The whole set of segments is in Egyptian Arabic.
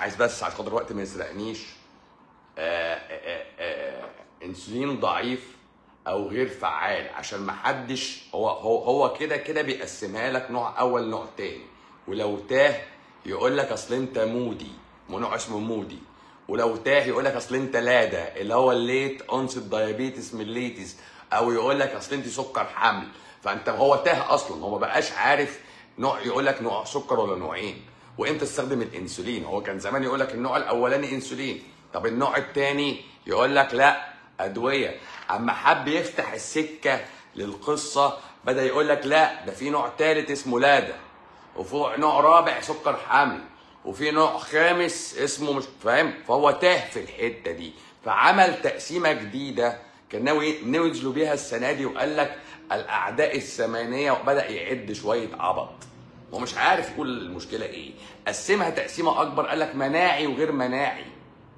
عايز بس عشان خاطر الوقت ما يسرقنيش آه آه آه انسولين ضعيف او غير فعال عشان ما حدش هو هو هو كده كده بيقسمها لك نوع اول نوع تاني ولو تاه يقول لك اصل انت مودي نوع اسمه مودي ولو تاه يقول لك اصل انت لادا اللي هو الليت اونست دايابيتس ميليتس او يقول لك اصل انت سكر حمل فانت هو تاه اصلا هو ما بقاش عارف نوع يقول لك نوع سكر ولا نوعين وامتى تستخدم الانسولين هو كان زمان يقول لك النوع الاولاني انسولين طب النوع الثاني يقول لك لا ادويه اما حب يفتح السكه للقصه بدا يقول لك لا ده في نوع ثالث اسمه لادا وفي نوع رابع سكر حمل وفي نوع خامس اسمه مش فاهم فهو تاه في الحته دي فعمل تقسيمه جديده كان ناوي نوزلوا بيها السنه دي وقال لك الاعداء الثمانيه وبدا يعد شويه عبط هو مش عارف يقول المشكله ايه قسمها تقسيمه اكبر قال لك مناعي وغير مناعي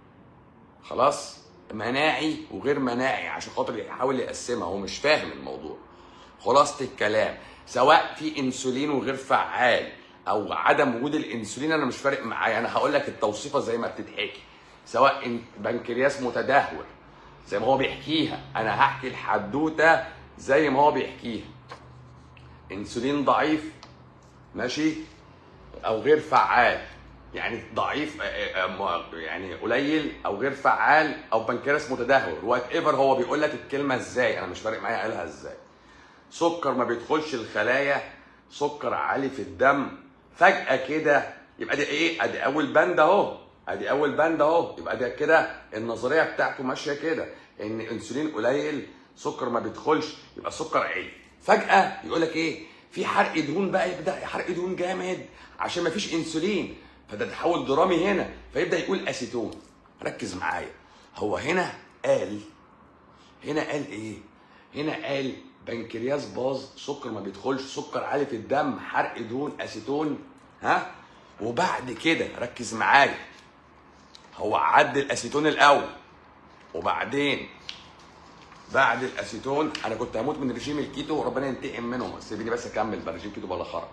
خلاص مناعي وغير مناعي عشان خاطر يحاول يقسمها هو مش فاهم الموضوع خلاصة الكلام سواء في انسولين وغير فعال او عدم وجود الانسولين انا مش فارق معايا انا هقول لك التوصيفه زي ما بتتحكي سواء إن- بنكرياس متدهور زي ما هو بيحكيها انا هحكي الحدوته زي ما هو بيحكيها انسولين ضعيف ماشي او غير فعال يعني ضعيف آه، آه، آه، يعني قليل او غير فعال او بنكرياس متدهور وات ايفر هو بيقول لك الكلمه ازاي انا مش فارق معايا قالها ازاي سكر ما بيدخلش الخلايا سكر عالي في الدم فجاه كده يبقى دي ايه ادي اول بند اهو ادي اول بند اهو يبقى ده كده النظريه بتاعته ماشيه كده ان انسولين قليل سكر ما بيدخلش يبقى سكر عالي فجاه يقول لك ايه في حرق دهون بقى يبدا حرق دهون جامد عشان ما فيش انسولين فده تحول درامي هنا فيبدا يقول اسيتون ركز معايا هو هنا قال هنا قال ايه؟ هنا قال بنكرياس باظ سكر ما بيدخلش سكر عالي في الدم حرق دهون اسيتون ها وبعد كده ركز معايا هو عد الاسيتون الاول وبعدين بعد الاسيتون انا كنت هموت من رجيم الكيتو وربنا ينتقم منهم سيبني بس اكمل بقى رجيم كيتو بلا خرا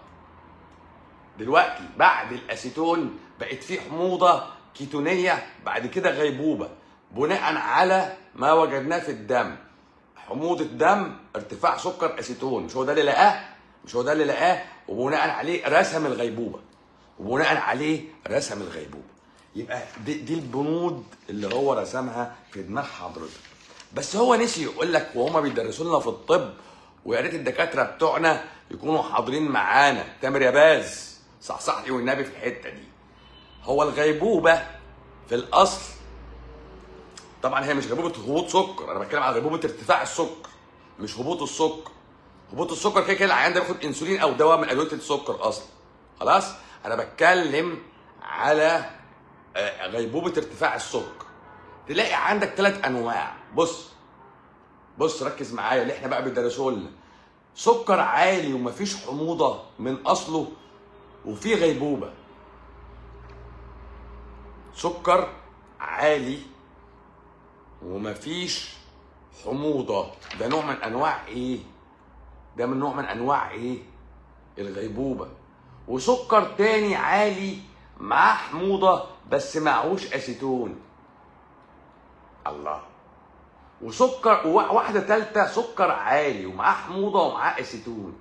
دلوقتي بعد الاسيتون بقت في حموضه كيتونيه بعد كده غيبوبه بناء على ما وجدناه في الدم حموضه دم ارتفاع سكر اسيتون مش هو ده اللي لقاه مش هو ده اللي لقاه وبناء عليه رسم الغيبوبه وبناء عليه رسم الغيبوبه يبقى دي, دي البنود اللي هو رسمها في دماغ حضرتك بس هو نسي يقول لك وهما بيدرسوا لنا في الطب ويا ريت الدكاتره بتوعنا يكونوا حاضرين معانا تامر يا باز صحصح لي والنبي في الحته دي هو الغيبوبه في الاصل طبعا هي مش غيبوبه هبوط سكر انا بتكلم على غيبوبه ارتفاع السكر مش هبوط السكر هبوط السكر كده كده العيان ده بياخد انسولين او دواء من ادويه السكر اصلا خلاص انا بتكلم على آه، غيبوبه ارتفاع السكر تلاقي عندك ثلاث انواع بص بص ركز معايا اللي احنا بقى بيدرسوه لنا سكر عالي ومفيش حموضه من اصله وفي غيبوبه سكر عالي ومفيش حموضه ده نوع من انواع ايه ده من نوع من انواع ايه الغيبوبه وسكر تاني عالي معاه حموضه بس معهوش اسيتون الله وسكر ووا- واحده ثالثه سكر عالي ومعاه حموضه ومعاه اسيتون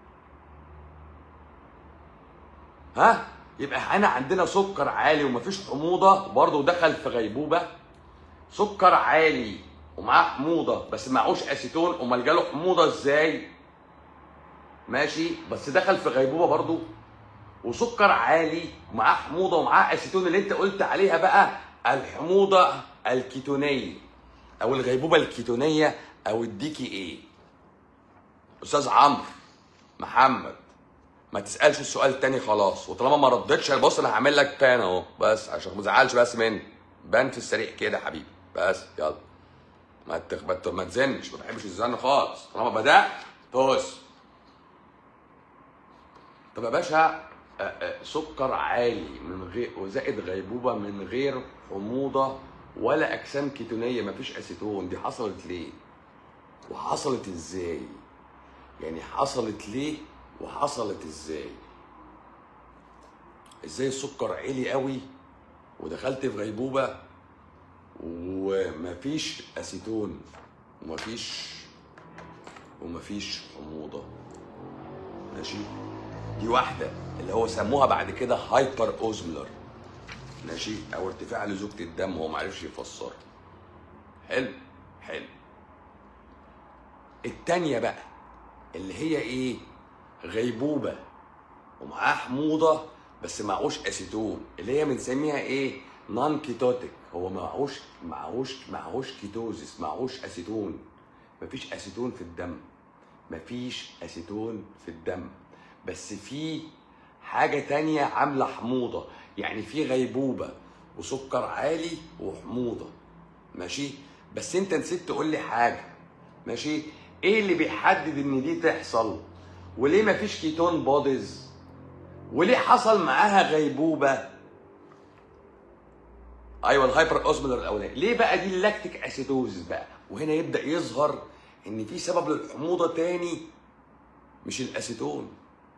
ها يبقى احنا عندنا سكر عالي ومفيش حموضه وبرضه دخل في غيبوبه سكر عالي ومعاه حموضه بس معهوش اسيتون امال جاله حموضه ازاي ماشي بس دخل في غيبوبه برضه وسكر عالي ومعاه حموضه ومعاه اسيتون اللي انت قلت عليها بقى الحموضه الكيتونيه او الغيبوبه الكيتونيه او الديكي ايه استاذ عمرو محمد ما تسالش السؤال تاني خلاص وطالما ما ردتش بص انا هعمل لك بان اهو بس عشان ما تزعلش بس مني بان في السريع كده يا حبيبي بس يلا ما تخ... ما ت- ما تزنش ما بحبش الزن خالص طالما بدات بص طب يا باشا آه، آه، سكر عالي من غير وزائد غيبوبه من غير حموضه ولا اجسام كيتونيه مفيش اسيتون دي حصلت ليه؟ وحصلت ازاي؟ يعني حصلت ليه وحصلت ازاي؟ ازاي السكر عالي قوي ودخلت في غيبوبه ومفيش اسيتون ومفيش ومفيش حموضه ماشي دي واحده اللي هو سموها بعد كده هايبر اوزملر ماشي او ارتفاع لزوجة الدم هو معرفش يفسرها حلو حلو التانية بقى اللي هي ايه غيبوبة ومعاه حموضة بس معهوش اسيتون اللي هي بنسميها ايه نون كيتوتيك هو معهوش معهوش معهوش كيتوزيس معهوش اسيتون مفيش اسيتون في الدم مفيش اسيتون في الدم بس في حاجة تانية عاملة حموضة يعني في غيبوبة وسكر عالي وحموضة ماشي بس انت نسيت تقول لي حاجة ماشي ايه اللي بيحدد ان دي تحصل وليه مفيش كيتون بوديز وليه حصل معاها غيبوبة ايوه الهايبر اوزمولر الاولاني ليه بقى دي اللاكتيك اسيدوزس بقى وهنا يبدا يظهر ان في سبب للحموضه تاني مش الاسيتون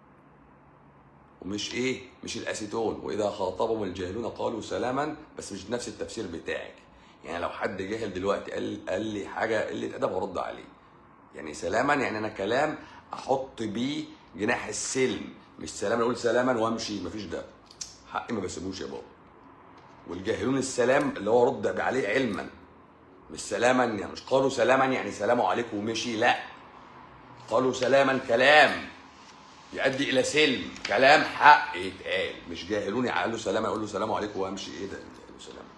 ومش ايه مش الاسيتون واذا خاطبهم الجاهلون قالوا سلاما بس مش نفس التفسير بتاعك يعني لو حد جاهل دلوقتي قال قال لي حاجه قله ادب هرد عليه يعني سلاما يعني انا كلام احط بيه جناح السلم مش سلاما اقول سلاما وامشي مفيش ده حقي ما بسيبوش يا بابا والجاهلون السلام اللي هو رد عليه علما مش سلاما يعني مش قالوا سلاما يعني سلام عليكم ومشي لا قالوا سلاما كلام يؤدي الى سلم كلام حق يتقال مش جاهلون يقول له سلام اقول له سلام عليكم وامشي ايه ده يقول له سلام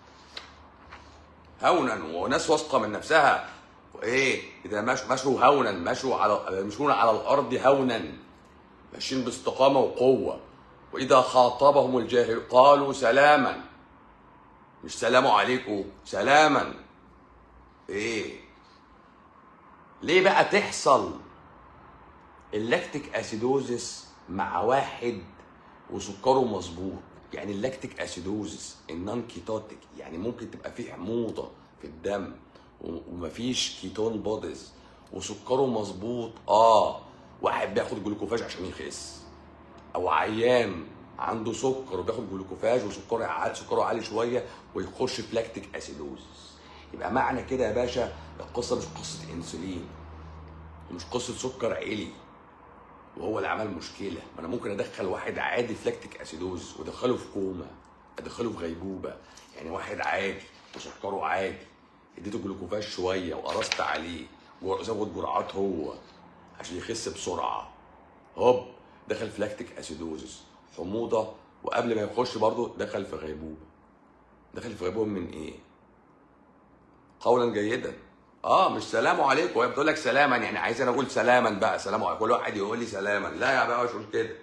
هونا وناس واثقه من نفسها وايه اذا مش مشوا هونا مشوا على يمشون على الارض هونا ماشيين باستقامه وقوه واذا خاطبهم الجاهل قالوا سلاما مش سلام عليكم سلاما ايه ليه بقى تحصل اللاكتيك اسيدوزس مع واحد وسكره مظبوط يعني اللاكتيك اسيدوزس النون كيتوتيك يعني ممكن تبقى فيه حموضه في الدم و- ومفيش كيتون بوديز وسكره مظبوط اه واحد بياخد جلوكوفاج عشان يخس او عيان عنده سكر وبياخد جلوكوفاج وسكره عالي سكره عالي شويه ويخش في لاكتيك اسيدوزس يبقى معنى كده يا باشا القصه مش قصه انسولين ومش قصه سكر عالي وهو اللي عمل مشكله ما انا ممكن ادخل واحد عادي في لاكتيك اسيدوز وادخله في كوما ادخله في غيبوبه يعني واحد عادي وسكره عادي اديته جلوكوفاج شويه وقرصت عليه جر- زود جرعات هو عشان يخس بسرعه هوب دخل في لاكتيك اسيدوزس حموضه وقبل ما يخش برضه دخل في غيبوبه دخل في غيبوبه من ايه؟ قولا جيدا اه مش سلام عليكم وهي بتقول لك سلاما يعني عايز انا اقول سلاما بقى سلام عليكم كل واحد يقول لي سلاما لا يا بقى مش قول كده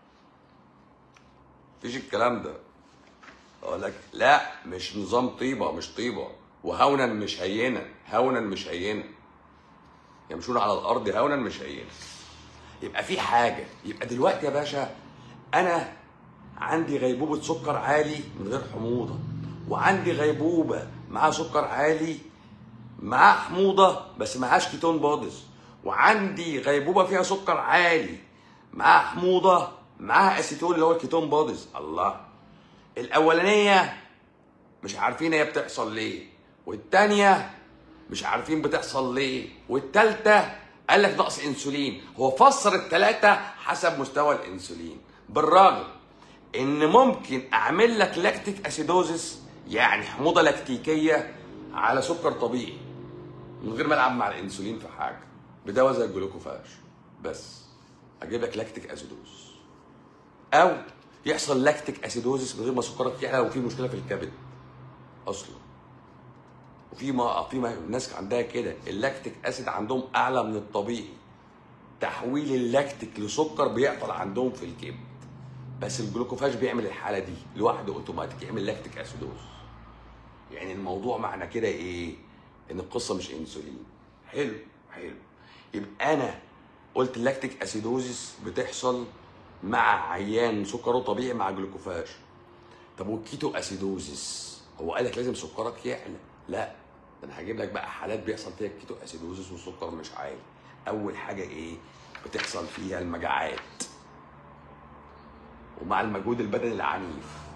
مفيش الكلام ده اقول لك لا مش نظام طيبه مش طيبه وهونا مش هينا هونا مش هينا يمشون على الارض هونا مش هينا يبقى في حاجه يبقى دلوقتي يا باشا انا عندي غيبوبه سكر عالي من غير حموضه وعندي غيبوبه معاها سكر عالي معاه حموضه بس معهاش كيتون بوديز وعندي غيبوبه فيها سكر عالي معاها حموضه معاها اسيتون اللي هو الكيتون بوديز الله الاولانيه مش عارفين هي بتحصل ليه والتانيه مش عارفين بتحصل ليه والتالتة قال لك نقص انسولين هو فسر التلاتة حسب مستوى الانسولين بالرغم ان ممكن اعمل لك لاكتيك اسيدوزس يعني حموضه لاكتيكيه على سكر طبيعي من غير ما العب مع الانسولين في حاجه بدواء زي الجلوكوفاج بس اجيب لك لاكتيك اسيدوز او يحصل لاكتيك اسيدوزس من غير ما سكرك يعلى وفي مشكله في الكبد اصلا وفي ما في ما ناس عندها كده اللاكتيك اسيد عندهم اعلى من الطبيعي تحويل اللاكتيك لسكر بيعطل عندهم في الكبد بس الجلوكوفاج بيعمل الحاله دي لوحده اوتوماتيك يعمل لاكتيك اسيدوز يعني الموضوع معنى كده ايه ان القصه مش انسولين حلو حلو يبقى انا قلت اللاكتيك اسيدوزس بتحصل مع عيان سكره طبيعي مع جلوكوفاج طب والكيتو اسيدوزس هو قال لك لازم سكرك يعلى لا ده انا هجيب لك بقى حالات بيحصل فيها الكيتو اسيدوزس والسكر مش عالي اول حاجه ايه بتحصل فيها المجاعات ومع المجهود البدني العنيف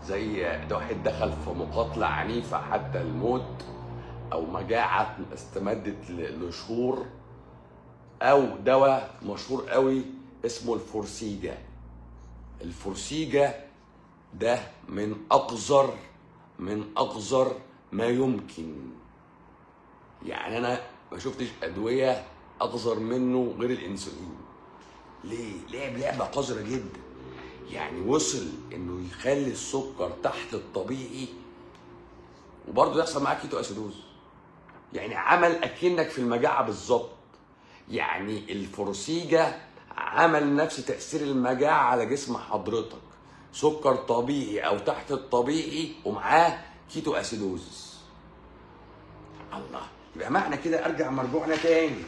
زي ده واحد دخل في مقاتله عنيفه حتى الموت او مجاعه استمدت ل- لشهور او دواء مشهور قوي اسمه الفورسيجا الفورسيجا ده من اقذر من اقذر ما يمكن يعني انا ما شفتش ادويه اقذر منه غير الانسولين ليه لعب لعبه قذره جدا يعني وصل انه يخلي السكر تحت الطبيعي وبرضه يحصل معاك كيتو اسيدوز يعني عمل اكنك في المجاعه بالظبط يعني الفروسيجا عمل نفس تاثير المجاعه على جسم حضرتك سكر طبيعي او تحت الطبيعي ومعاه كيتو اسيدوز الله يبقى معنى كده ارجع مرجوعنا تاني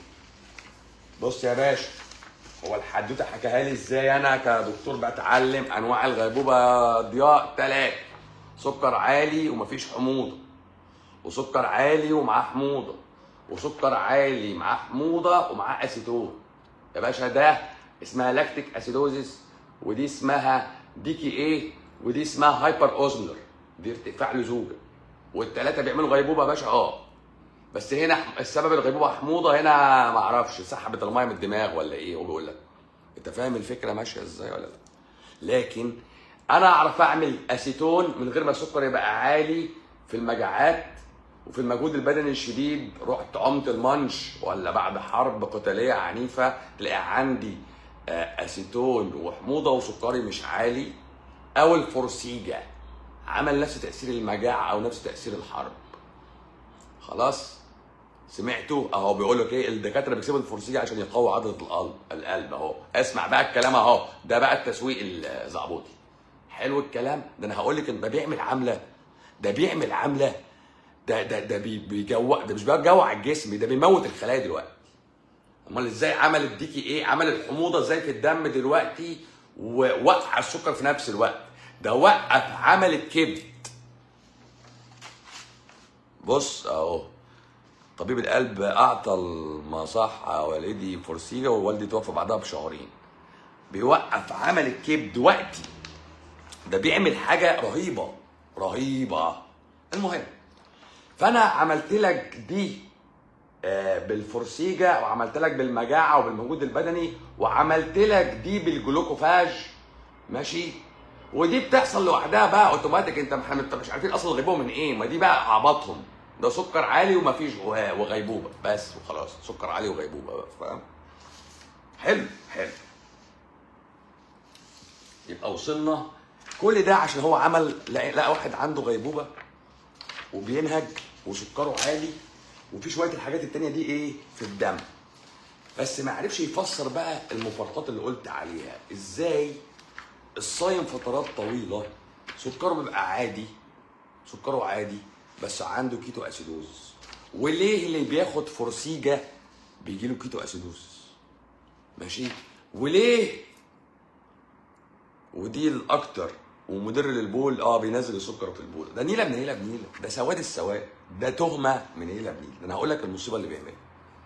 بص يا باشا هو الحدوته حكاها لي ازاي انا كدكتور بتعلم انواع الغيبوبه ضياء ثلاثه سكر عالي ومفيش حموضه وسكر عالي ومعاه حموضه وسكر عالي معاه حموضه ومعاه اسيتون يا باشا ده اسمها لاكتيك اسيدوزيس ودي اسمها دي كي ايه ودي اسمها هايبر اوزنر دي ارتفاع لزوجه والثلاثه بيعملوا غيبوبه يا باشا اه بس هنا ح- السبب الغيبوبه حموضه هنا ما اعرفش سحبت الميه من الدماغ ولا ايه هو بيقول لك انت فاهم الفكره ماشيه ازاي ولا لا لكن انا اعرف اعمل اسيتون من غير ما السكر يبقى عالي في المجاعات وفي المجهود البدني الشديد رحت عمت المنش ولا بعد حرب قتاليه عنيفه تلاقي عندي آه، اسيتون وحموضه وسكري مش عالي او الفورسيجا عمل نفس تاثير المجاعه او نفس تاثير الحرب خلاص سمعتوا اهو بيقول لك ايه الدكاتره بيكسبوا الفورسيجا عشان يقوي عضله القلب القلب اهو اسمع بقى الكلام اهو ده بقى التسويق الزعبوطي حلو الكلام ده انا هقول لك ان ده بيعمل عمله ده بيعمل عمله ده ده ده بي- بيجوع ده مش بيجوع الجسم ده بيموت الخلايا دلوقتي امال ازاي عمل الديكي ايه عمل الحموضه ازاي في الدم دلوقتي ووقع السكر في نفس الوقت ده وقف عمل الكبد بص اهو طبيب القلب اعطى المصحة والدي فورسيجا ووالدي توفى بعدها بشهرين بيوقف عمل الكبد وقتي ده بيعمل حاجه رهيبه رهيبه المهم فانا عملت لك دي آه، بالفورسيجا وعملت لك بالمجاعه وبالمجهود البدني وعملت لك دي بالجلوكوفاج ماشي ودي بتحصل لوحدها بقى اوتوماتيك انت مح- انت مش عارفين اصلا الغيبوبه من ايه ما دي بقى عبطهم ده سكر عالي ومفيش وه- وغيبوبه بس وخلاص سكر عالي وغيبوبه بقى فاهم حلو حلو يبقى وصلنا كل ده عشان هو عمل لقى لقى واحد عنده غيبوبه وبينهج وسكره عالي وفي شويه الحاجات التانية دي ايه في الدم بس ما عرفش يفسر بقى المفارقات اللي قلت عليها ازاي الصايم فترات طويله سكره بيبقى عادي سكره عادي بس عنده كيتو اسيدوز وليه اللي بياخد فرسيجه بيجي له كيتو اسيدوز ماشي وليه ودي الاكتر ومدر للبول اه بينزل السكر في البول ده نيله من نيله بنيله ده سواد السواد ده تهمه من نيله بنيله ده انا هقول لك المصيبه اللي بيعملها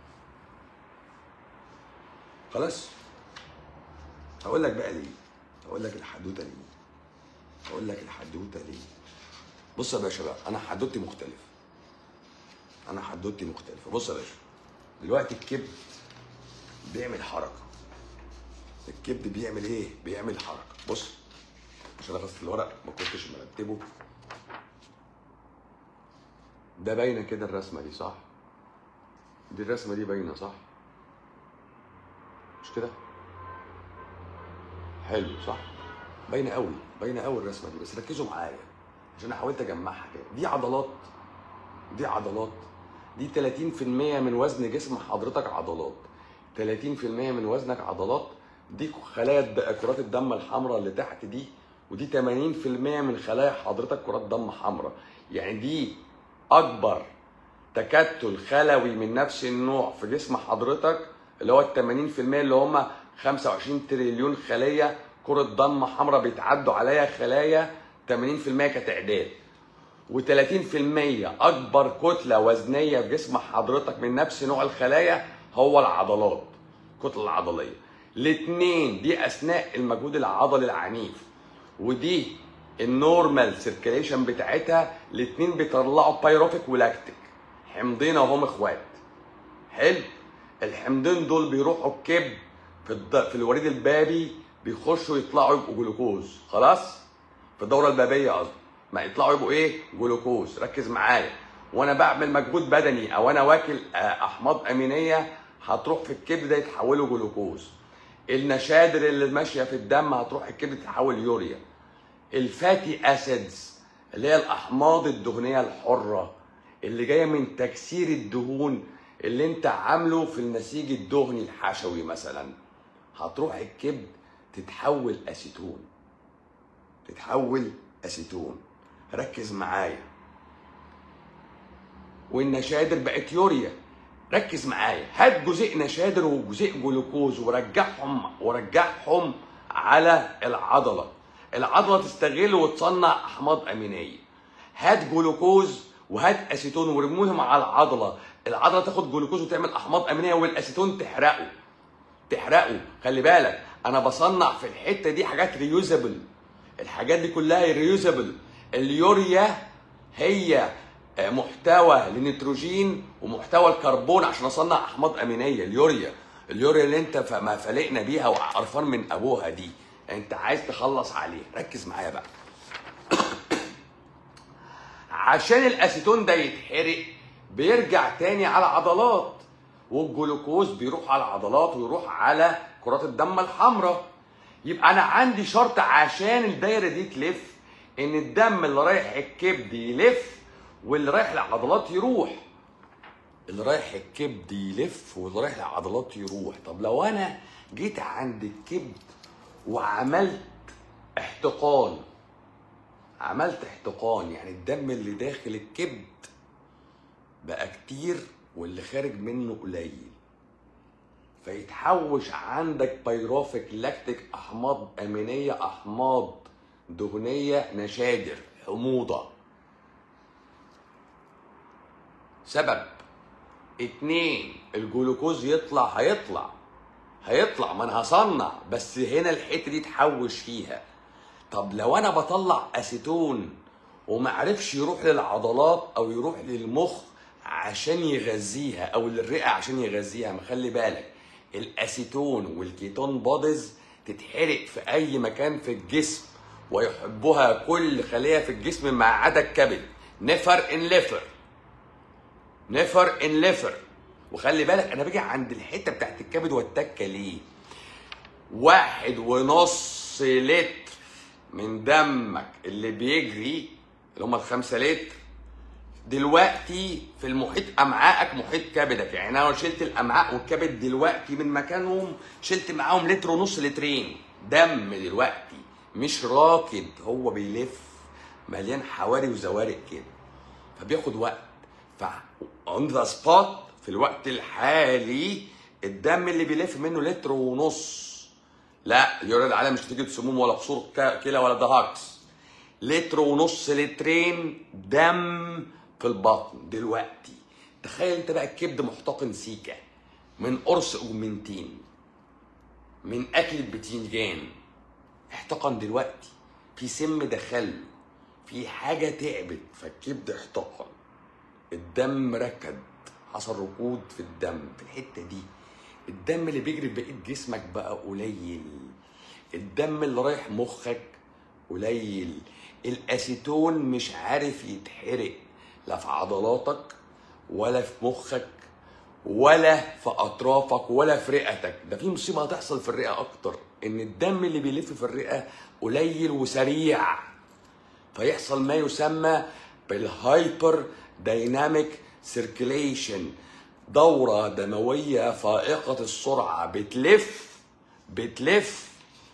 خلاص هقول لك بقى ليه هقول لك الحدوته ليه هقول لك الحدوته ليه بص يا باشا بقى انا حدوتي مختلفه انا حدوتي مختلفه بص يا باشا دلوقتي الكبد بيعمل حركه الكبد بيعمل ايه بيعمل حركه بص عشان اخلص الورق ما كنتش مرتبه ده باينه كده الرسمه دي صح دي الرسمه دي باينه صح مش كده حلو صح باينه قوي باينه قوي الرسمه دي بس ركزوا معايا عشان انا حاولت اجمعها كده دي عضلات دي عضلات دي 30% من وزن جسم حضرتك عضلات 30% من وزنك عضلات دي خلايا الد- كرات الدم الحمراء اللي تحت دي ودي 80% من خلايا حضرتك كرات دم حمراء يعني دي اكبر تكتل خلوي من نفس النوع في جسم حضرتك اللي هو ال 80% اللي هم 25 تريليون خليه كرة دم حمراء بيتعدوا عليها خلايا 80% كتعداد و30% اكبر كتله وزنيه في جسم حضرتك من نفس نوع الخلايا هو العضلات الكتله العضليه الاثنين دي اثناء المجهود العضلي العنيف ودي النورمال سيركيليشن بتاعتها الاثنين بيطلعوا بايروفيك ولاكتيك حمضين اهم اخوات حلو الحمضين دول بيروحوا الكبد في الد... في الوريد البابي بيخشوا يطلعوا يبقوا جلوكوز خلاص في الدوره البابيه قصدي ما يطلعوا يبقوا ايه جلوكوز ركز معايا وانا بعمل مجهود بدني او انا واكل آه، احماض امينيه هتروح في الكبد ده يتحولوا جلوكوز النشادر اللي ماشيه في الدم هتروح الكبد تتحول يوريا الفاتي اسيدز اللي هي الاحماض الدهنيه الحره اللي جايه من تكسير الدهون اللي انت عامله في النسيج الدهني الحشوي مثلا هتروح الكبد تتحول اسيتون تتحول اسيتون ركز معايا والنشادر بقت يوريا ركز معايا هات جزيء نشادر وجزيء جلوكوز ورجعهم ورجعهم على العضله العضله تستغل وتصنع احماض امينيه هات جلوكوز وهات اسيتون ورموهم على العضله العضله تاخد جلوكوز وتعمل احماض امينيه والاسيتون تحرقه تحرقه خلي بالك انا بصنع في الحته دي حاجات ريوزابل الحاجات دي كلها ريوزابل اليوريا هي آه، محتوى للنيتروجين ومحتوى الكربون عشان اصنع احماض امينيه اليوريا اليوريا اللي انت ف- ما فلقنا بيها وقرفان من ابوها دي انت عايز تخلص عليه ركز معايا بقى عشان الاسيتون ده يتحرق بيرجع تاني على عضلات والجلوكوز بيروح على العضلات ويروح على كرات الدم الحمراء يبقى انا عندي شرط عشان الدايره دي تلف ان الدم اللي رايح الكبد يلف واللي رايح العضلات يروح اللي رايح الكبد يلف واللي رايح العضلات يروح طب لو انا جيت عند الكبد وعملت احتقان عملت احتقان يعني الدم اللي داخل الكبد بقى كتير واللي خارج منه قليل فيتحوش عندك بيروفيك لاكتيك احماض امينيه احماض دهنيه نشادر حموضه سبب اتنين الجلوكوز يطلع هيطلع هيطلع ما انا هصنع بس هنا الحته دي تحوش فيها طب لو انا بطلع اسيتون ومعرفش يروح للعضلات او يروح للمخ عشان يغذيها او للرئه عشان يغذيها ما خلي بالك الاسيتون والكيتون بوديز تتحرق في اي مكان في الجسم ويحبها كل خليه في الجسم ما عدا الكبد نفر ان ليفر نفر ان ليفر وخلي بالك انا باجي عند الحته بتاعت الكبد والتكه ليه واحد ونص لتر من دمك اللي بيجري اللي هم الخمسة لتر دلوقتي في المحيط امعائك محيط كبدك يعني انا لو شلت الامعاء والكبد دلوقتي من مكانهم شلت معاهم لتر ونص لترين دم دلوقتي مش راكد هو بيلف مليان حواري وزوارق كده فبياخد وقت ف اون ذا سبوت في الوقت الحالي الدم اللي بيلف منه لتر ونص لا اليوريا العالم مش نتيجه سموم ولا قصور ك- كلى ولا دهاكس لتر ونص لترين دم في البطن دلوقتي تخيل انت بقى الكبد محتقن سيكا من قرص اوجمنتين من اكل بتنجان احتقن دلوقتي في سم دخل في حاجه تعبت فالكبد احتقن الدم ركد حصل ركود في الدم في الحته دي الدم اللي بيجري في بقيه جسمك بقى قليل الدم اللي رايح مخك قليل الاسيتون مش عارف يتحرق لا في عضلاتك ولا في مخك ولا في اطرافك ولا في رئتك ده في مصيبه هتحصل في الرئه اكتر ان الدم اللي بيلف في الرئه قليل وسريع فيحصل ما يسمى بالهايبر دايناميك سيركيليشن دورة دموية فائقة السرعة بتلف بتلف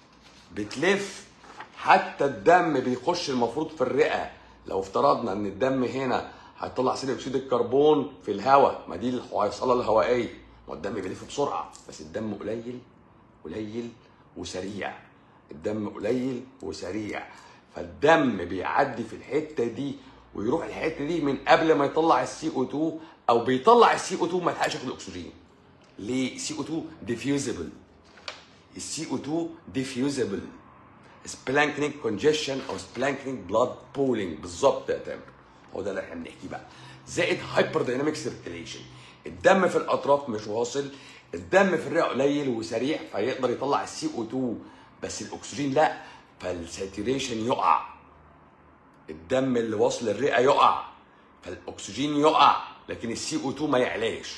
بتلف حتى الدم بيخش المفروض في الرئة لو افترضنا ان الدم هنا هيطلع ثاني اكسيد الكربون في الهواء ما دي الحويصلة الهوائية ما الدم بيلف بسرعة بس الدم قليل قليل وسريع الدم قليل وسريع فالدم بيعدي في الحته دي ويروح الحته دي من قبل ما يطلع السي او 2 او بيطلع السي او 2 ما يلحقش ياخد الاكسجين ليه سي او 2 ديفيوزبل السي او 2 ديفيوزبل سبلانكنيك كونجيشن او سبلانكنيك بلاد بولينج بالظبط يا تامر هو ده اللي احنا بنحكيه بقى زائد هايبر دايناميك سيركيليشن الدم في الاطراف مش واصل الدم في الرئه قليل وسريع فيقدر يطلع السي او 2 بس الاكسجين لا فالساتوريشن يقع الدم اللي واصل الرئه يقع فالاكسجين يقع لكن السي او 2 ما يعلاش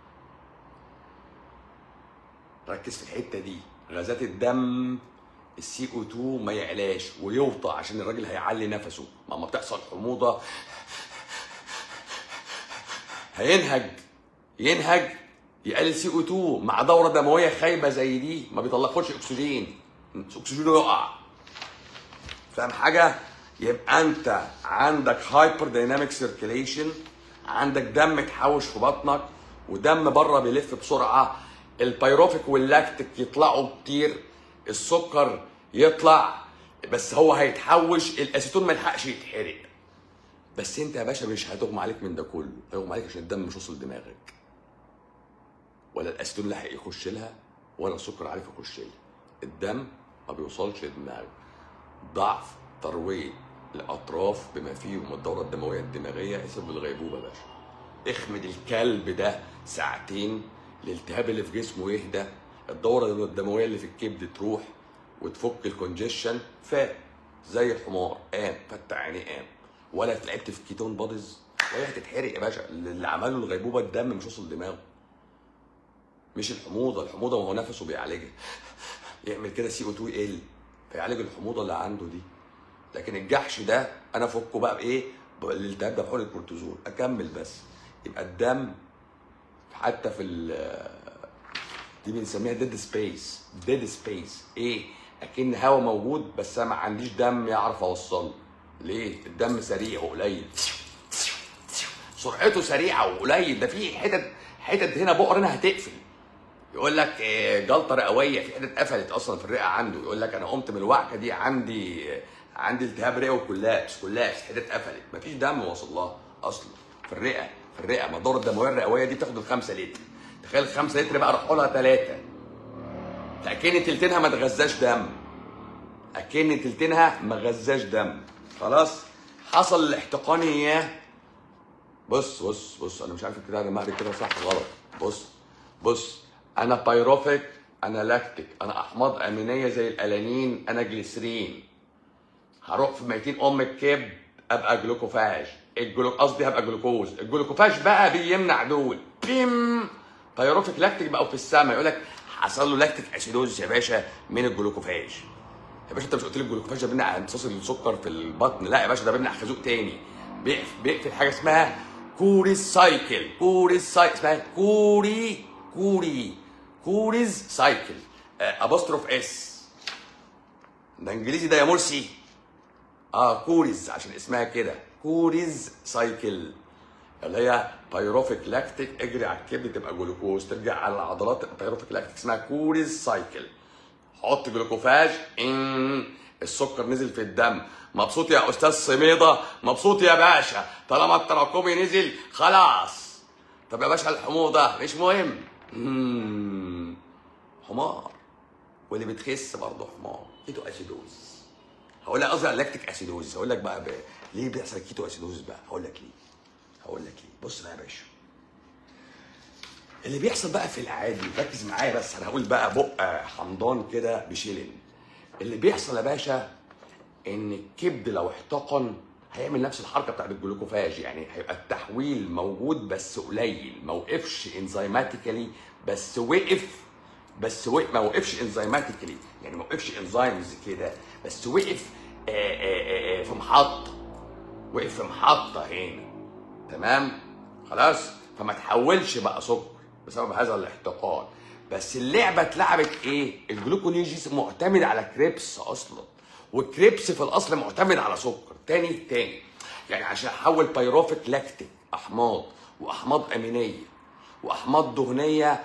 ركز في الحته دي غازات الدم السي او 2 ما يعلاش ويوطى عشان الراجل هيعلي نفسه ما ما بتحصل حموضه هينهج ينهج يقلل سي او 2 مع دوره دمويه خايبه زي دي ما بيطلعش اكسجين اكسجينه يقع فاهم حاجه يبقى انت عندك هايبر دايناميك سيركيليشن عندك دم اتحوش في بطنك ودم بره بيلف بسرعه البيروفيك واللاكتيك يطلعوا كتير السكر يطلع بس هو هيتحوش الاسيتون ما يلحقش يتحرق بس انت يا باشا مش هتغمى عليك من ده كله هيغمى عليك عشان الدم مش وصل دماغك ولا الاسيتون لحق يخش لها ولا السكر عارف يخش لها الدم ما بيوصلش لدماغك ضعف تروية الاطراف بما فيهم الدوره الدمويه الدماغيه يسبب الغيبوبه يا باشا اخمد الكلب ده ساعتين الالتهاب اللي في جسمه يهدى الدوره الدمويه اللي في الكبد تروح وتفك الكونجيشن فاق زي الحمار قام فتح عينيه قام ولا لعبت في كيتون بوديز ولا هتتحرق يا باشا اللي عمله الغيبوبه الدم مش وصل دماغه مش الحموضه الحموضه ما هو نفسه بيعالجها يعمل كده سي او 2 ال فيعالج الحموضه اللي عنده دي لكن الجحش ده انا افكه بقى بايه؟ الالتهاب ده بحقن الكورتيزون اكمل بس يبقى الدم حتى في ال دي بنسميها ديد سبيس ديد سبيس ايه؟ اكن هوا موجود بس انا ما عنديش دم يعرف اوصله ليه؟ الدم سريع وقليل سرعته سريعه وقليل ده في حتت حتت هنا بؤر هنا هتقفل يقول لك إيه، جلطه رئويه في حتت قفلت اصلا في الرئه عنده يقول لك انا قمت من الوعكه دي عندي عندي التهاب رئوي وكلابس كلابس حتت قفلت مفيش دم واصل لها اصلا في الرئه في الرئه ما الدوره الدمويه الرئويه دي بتاخد الخمسة لتر تخيل الخمسة لتر بقى راحوا لها ثلاثه فاكن تلتينها ما تغذاش دم اكن تلتينها ما غذاش دم خلاص حصل الاحتقان اياه بص بص بص انا مش عارف كده انا مهري كده صح غلط بص بص انا بايروفيك انا لاكتيك انا احماض امينيه زي الالانين انا جليسرين هروح في ميتين ام الكبد ابقى جلوكوفاج الجلو قصدي هبقى جلوكوز الجلوكوفاج بقى بيمنع دول بيم بايروفيك لاكتيك بقوا في السماء يقول لك حصل له لاكتيك اسيدوز يا باشا من الجلوكوفاج يا باشا انت مش قلت لي الجلوكوفاج ده بيمنع امتصاص السكر في البطن لا يا باشا ده بيمنع خازوق تاني بيقف- بيقفل حاجه اسمها كوريز سايكل كوريز سايكل اسمها كوري كوري كوريز سايكل ابوستروف اس ده انجليزي ده يا مرسي اه كوريز عشان اسمها كده كوريز سايكل اللي هي بايروفيك لاكتيك اجري على الكبد تبقى جلوكوز ترجع على العضلات تبقى بايروفيك لاكتيك اسمها كوريز سايكل حط جلوكوفاج ان السكر نزل في الدم مبسوط يا استاذ سميضه مبسوط يا باشا طالما التراكمي نزل خلاص طب يا باشا الحموضه مش مهم مم. حمار واللي بتخس برضه حمار كيتو اسيدوز هقول لك قصدي على لاكتيك اسيدوز هقول لك بقى ب... ليه بيحصل كيتو اسيدوز بقى هقول لك ليه هقول لك ليه بص بقى يا باشا اللي بيحصل بقى في العادي ركز معايا بس انا هقول بقى بق حمضان كده بشيلن اللي بيحصل يا باشا ان الكبد لو احتقن هيعمل نفس الحركه بتاعت الجلوكوفاج يعني هيبقى التحويل موجود بس قليل ما وقفش انزيماتيكالي بس وقف بس وقف ما وقفش انزيماتيكالي يعني ما وقفش انزيمز كده بس وقف آه، آه، آه، في محطه وقف في محطه هنا تمام خلاص فما تحولش بقى سكر بسبب هذا الاحتقان بس اللعبه اتلعبت ايه الجلوكونيجيس معتمد على كريبس اصلا والكريبس في الاصل معتمد على سكر تاني تاني يعني عشان احول بايروفيك لاكتيك احماض واحماض امينيه واحماض دهنيه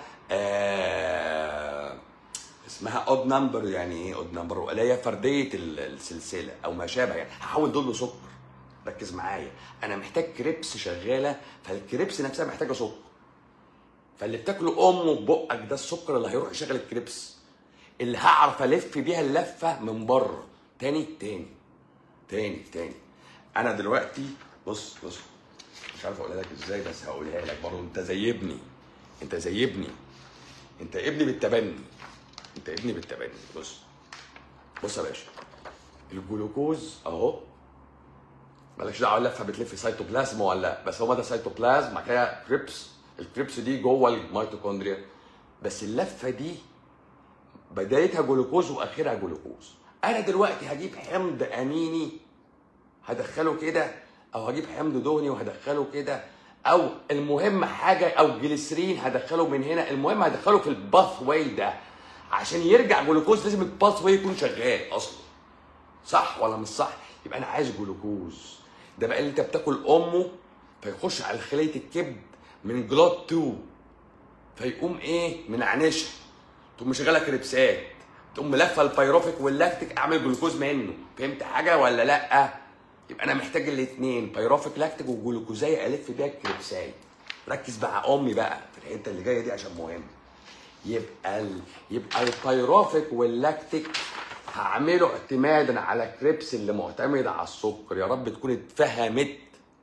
آه اسمها اود نمبر يعني ايه اود نمبر اللي هي فرديه ال- السلسله او ما شابه يعني هحول دول لسكر ركز معايا انا محتاج كريبس شغاله فالكريبس نفسها محتاجه سكر فاللي بتاكله امه في بقك ده السكر اللي هيروح يشغل الكريبس اللي هعرف الف بيها اللفه من بره تاني تاني تاني تاني انا دلوقتي بص بص مش عارف اقولها لك ازاي بس هقولها لك برضه انت زي ابني انت زي ابني انت ابني بالتبني انت ابني بالتبني بص بص يا باشا الجلوكوز اهو مالكش دعوه اللفه بتلف سيتوبلازم ولا لا بس هو ده سيتوبلازم بعد كده كريبس الكريبس دي جوه الميتوكوندريا بس اللفه دي بدايتها جلوكوز واخرها جلوكوز انا دلوقتي هجيب حمض اميني هدخله كده او هجيب حمض دهني وهدخله كده او المهم حاجه او جليسرين هدخله من هنا المهم هدخله في الباث واي ده عشان يرجع جلوكوز لازم الباث واي يكون شغال اصلا صح ولا مش صح يبقى انا عايز جلوكوز ده بقى اللي انت بتاكل امه فيخش على خليه الكبد من جلوت 2 فيقوم ايه منعنشها تقوم مشغله كريبسات تقوم ملفه البيروفيك واللاكتيك اعمل جلوكوز منه فهمت حاجه ولا لا يبقى انا محتاج الاثنين بيروفيك لاكتيك وجلوكوزايه الف بيها الكريبسايه ركز مع امي بقى في الحته اللي جايه دي عشان مهم يبقى ال... يبقى البيروفيك واللاكتيك هعمله اعتمادا على كريبس اللي معتمد على السكر يا رب تكون اتفهمت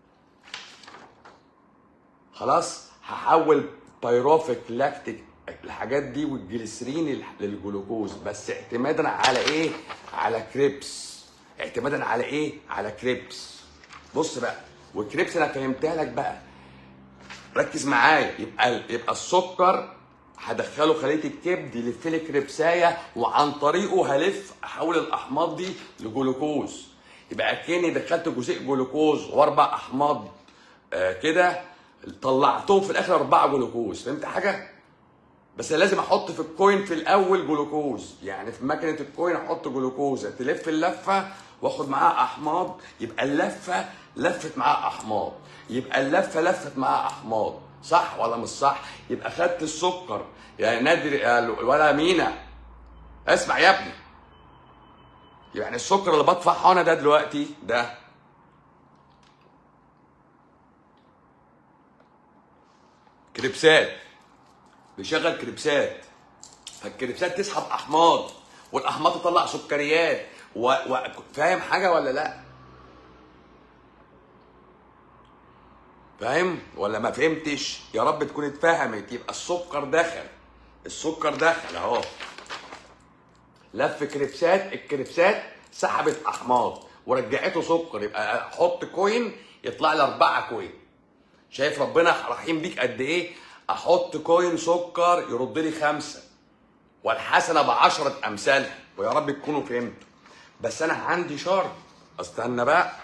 خلاص هحول بيروفيك لاكتيك الحاجات دي والجليسرين للجلوكوز بس اعتمادا على ايه على كريبس اعتمادا على ايه على كريبس بص بقى والكريبس انا فهمتها لك بقى ركز معايا يبقى يبقى السكر هدخله خليه الكبد يلف لي كريبسايه وعن طريقه هلف احول الاحماض دي لجلوكوز يبقى كاني دخلت جزيء جلوكوز واربع احماض آه كده طلعتهم في الاخر اربعه جلوكوز فهمت حاجه؟ بس لازم احط في الكوين في الاول جلوكوز يعني في ماكينه الكوين احط جلوكوز تلف اللفه واخد معاها احماض يبقى اللفه لفت معاها احماض يبقى اللفه لفت معاها احماض صح ولا مش صح يبقى خدت السكر يا نادر يا ولا مينا اسمع يا ابني يعني السكر اللي بدفعه انا ده دلوقتي ده كريبسات بيشغل كريبسات فالكريبسات تسحب احماض والاحماض تطلع سكريات و... و... فاهم حاجه ولا لا فاهم ولا ما فهمتش يا رب تكون اتفهمت يبقى السكر دخل السكر دخل اهو لف كريبسات الكريبسات سحبت احماض ورجعته سكر يبقى احط كوين يطلع لي اربعه كوين شايف ربنا رحيم بيك قد ايه احط كوين سكر يرد لي خمسه والحسنه بعشره امثالها ويا رب تكونوا فهمتوا بس انا عندي شرط استنى بقى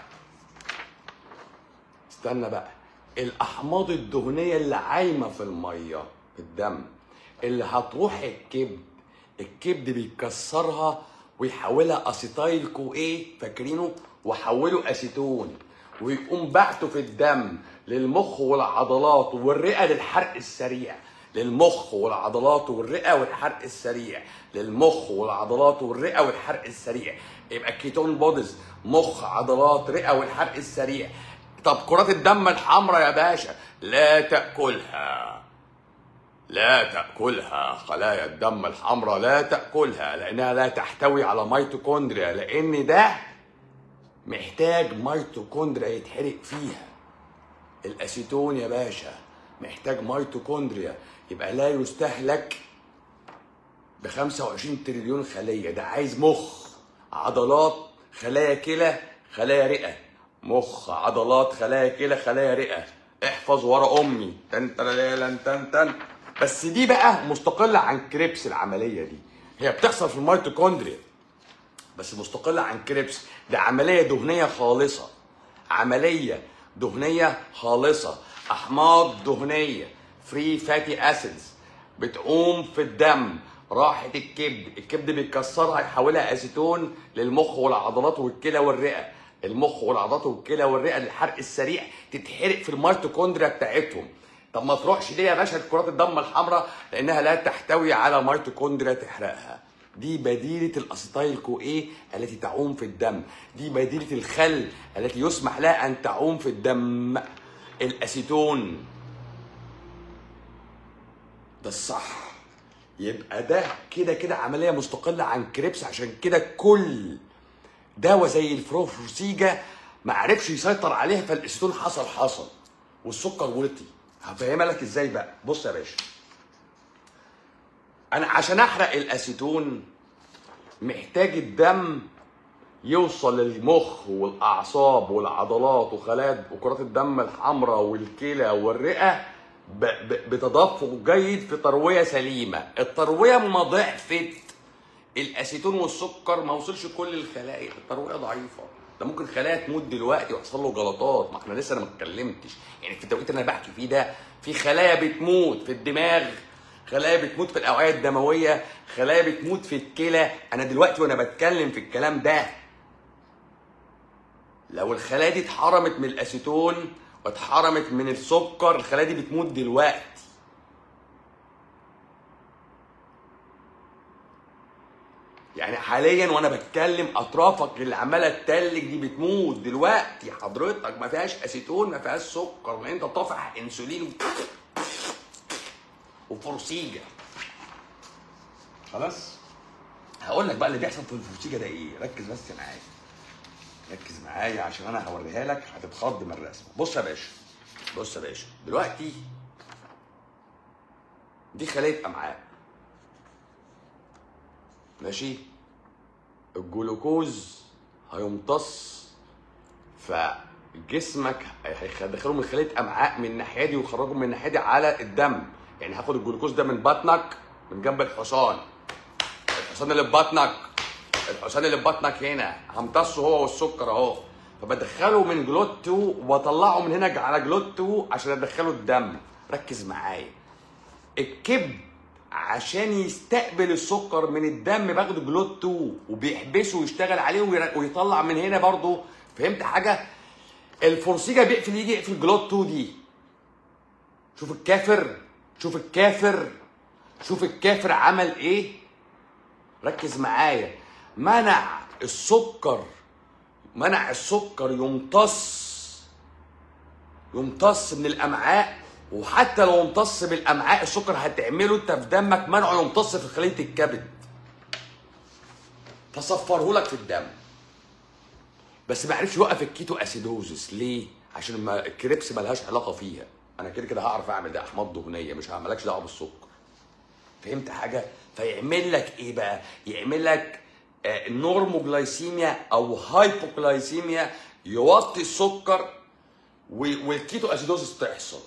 استنى بقى الاحماض الدهنيه اللي عايمه في الميه في الدم اللي هتروح الكبد الكبد بيكسرها ويحولها اسيتايل كو ايه فاكرينه وحوله اسيتون ويقوم بعته في الدم للمخ والعضلات والرئه للحرق السريع للمخ والعضلات والرئه والحرق السريع للمخ والعضلات والرئه والحرق السريع يبقى كيتون بوديز مخ عضلات رئه والحرق السريع طب كرات الدم الحمراء يا باشا لا تاكلها لا تاكلها خلايا الدم الحمراء لا تاكلها لانها لا تحتوي على ميتوكوندريا لان ده محتاج ميتوكوندريا يتحرق فيها الاسيتون يا باشا محتاج ميتوكوندريا يبقى لا يستهلك ب 25 تريليون خليه ده عايز مخ عضلات خلايا كلى خلايا رئه مخ عضلات خلايا كلى خلايا رئه احفظ ورا امي تن تن تن تن بس دي بقى مستقله عن كريبس العمليه دي هي بتحصل في الميتوكوندريا بس مستقله عن كريبس ده عمليه دهنيه خالصه عمليه دهنيه خالصه احماض دهنيه فري فاتي اسيدز بتقوم في الدم راحت الكبد الكبد بيكسرها يحولها اسيتون للمخ والعضلات والكلى والرئه المخ والعضلات والكلى والرئه للحرق السريع تتحرق في الميتوكوندريا بتاعتهم طب ما تروحش ليه يا باشا كرات الدم الحمراء لانها لا تحتوي على ميتوكوندريا تحرقها دي بديلة الأسيتايل كو إيه التي تعوم في الدم دي بديلة الخل التي يسمح لها أن تعوم في الدم الأسيتون ده الصح يبقى ده كده كده عملية مستقلة عن كريبس عشان كده كل دواء زي الفروفورسيجا ما عرفش يسيطر عليها فالاسيتون حصل حصل والسكر وطي هفهمها لك ازاي بقى بص يا باشا انا عشان احرق الاسيتون محتاج الدم يوصل للمخ والاعصاب والعضلات وخلايا وكرات الدم الحمراء والكلى والرئه ب- ب- بتدفق جيد في ترويه سليمه الترويه ما ضعفت الاسيتون والسكر ما وصلش كل الخلايا الترويه ضعيفه ده ممكن خلايا تموت دلوقتي ويحصل له جلطات ما احنا لسه انا ما اتكلمتش يعني في التوقيت اللي انا بحكي فيه ده في خلايا بتموت في الدماغ خلايا بتموت في الاوعيه الدمويه خلايا بتموت في الكلى انا دلوقتي وانا بتكلم في الكلام ده لو الخلايا دي اتحرمت من الاسيتون واتحرمت من السكر الخلايا دي بتموت دلوقتي يعني حاليا وانا بتكلم اطرافك اللي عماله تتلج دي بتموت دلوقتي حضرتك ما فيهاش اسيتون ما فيهاش سكر لان انت طافح انسولين وفورسيجا خلاص هقول لك بقى اللي بيحصل في الفورسيجا ده ايه ركز بس معايا ركز معايا عشان انا هوريها لك هتتخض من الرسمه بص يا باشا بص يا باشا دلوقتي دي خليه امعاء ماشي الجلوكوز هيمتص فجسمك هيدخله من خليه امعاء من الناحيه دي ويخرجه من الناحيه دي على الدم يعني هاخد الجلوكوز ده من بطنك من جنب الحصان الحصان اللي في بطنك الحصان اللي في بطنك هنا همتصه هو والسكر اهو فبدخله من جلوت 2 واطلعه من هنا على جلوت 2 عشان ادخله الدم ركز معايا الكبد عشان يستقبل السكر من الدم باخده جلوت 2 وبيحبسه ويشتغل عليه وير- ويطلع من هنا برضه فهمت حاجه الفورسيجا بيقفل يجي يقفل جلوت 2 دي شوف الكافر شوف الكافر شوف الكافر عمل ايه ركز معايا منع السكر منع السكر يمتص يمتص من الامعاء وحتى لو امتص بالامعاء السكر هتعمله انت في دمك منعه يمتص في خليه الكبد فصفره لك في الدم بس ما عرفش يوقف الكيتو اسيدوزس ليه عشان ما الكريبس ملهاش علاقه فيها انا كده كده هعرف اعمل ده احماض دهنيه مش هعملكش دعوه بالسكر فهمت حاجه فيعمل لك ايه بقى يعمل لك آه، نورموجلايسيميا او هايبوجلايسيميا يوطي السكر و- والكيتو اسيدوزس تحصل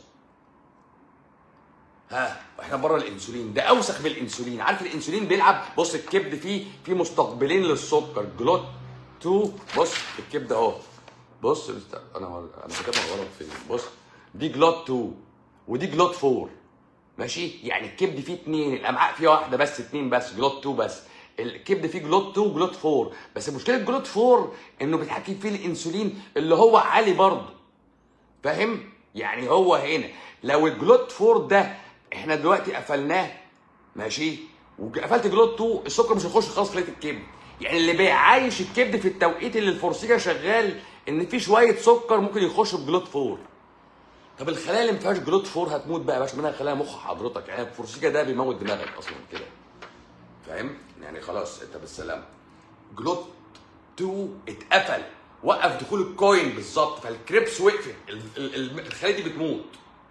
ها احنا بره الانسولين ده اوسخ من الانسولين عارف الانسولين بيلعب بص الكبد فيه في مستقبلين للسكر جلوت 2 بص الكبد اهو بص است- انا انا كاتبها غلط فين بص دي جلوت 2 ودي جلوت 4 ماشي يعني الكبد فيه اتنين الامعاء فيها واحده بس اتنين بس جلوت 2 بس الكبد فيه جلوت 2 وجلوت 4 بس مشكله جلوت 4 انه بيتحكم فيه الانسولين اللي هو عالي برضه فاهم يعني هو هنا لو الجلوت 4 ده احنا دلوقتي قفلناه ماشي وقفلت جلوت 2 السكر مش هيخش خالص خليه الكبد يعني اللي بيعايش الكبد في التوقيت اللي الفورسيجا شغال ان في شويه سكر ممكن يخش بجلوت 4 طب الخلايا اللي ما فيهاش جلوت 4 هتموت بقى يا باشا منها خلايا مخ حضرتك يعني الفورسيجا ده بيموت دماغك اصلا كده فاهم يعني خلاص انت بالسلامه جلوت 2 اتقفل وقف دخول الكوين بالظبط فالكريبس وقفت ال- ال- ال- الخلايا دي بتموت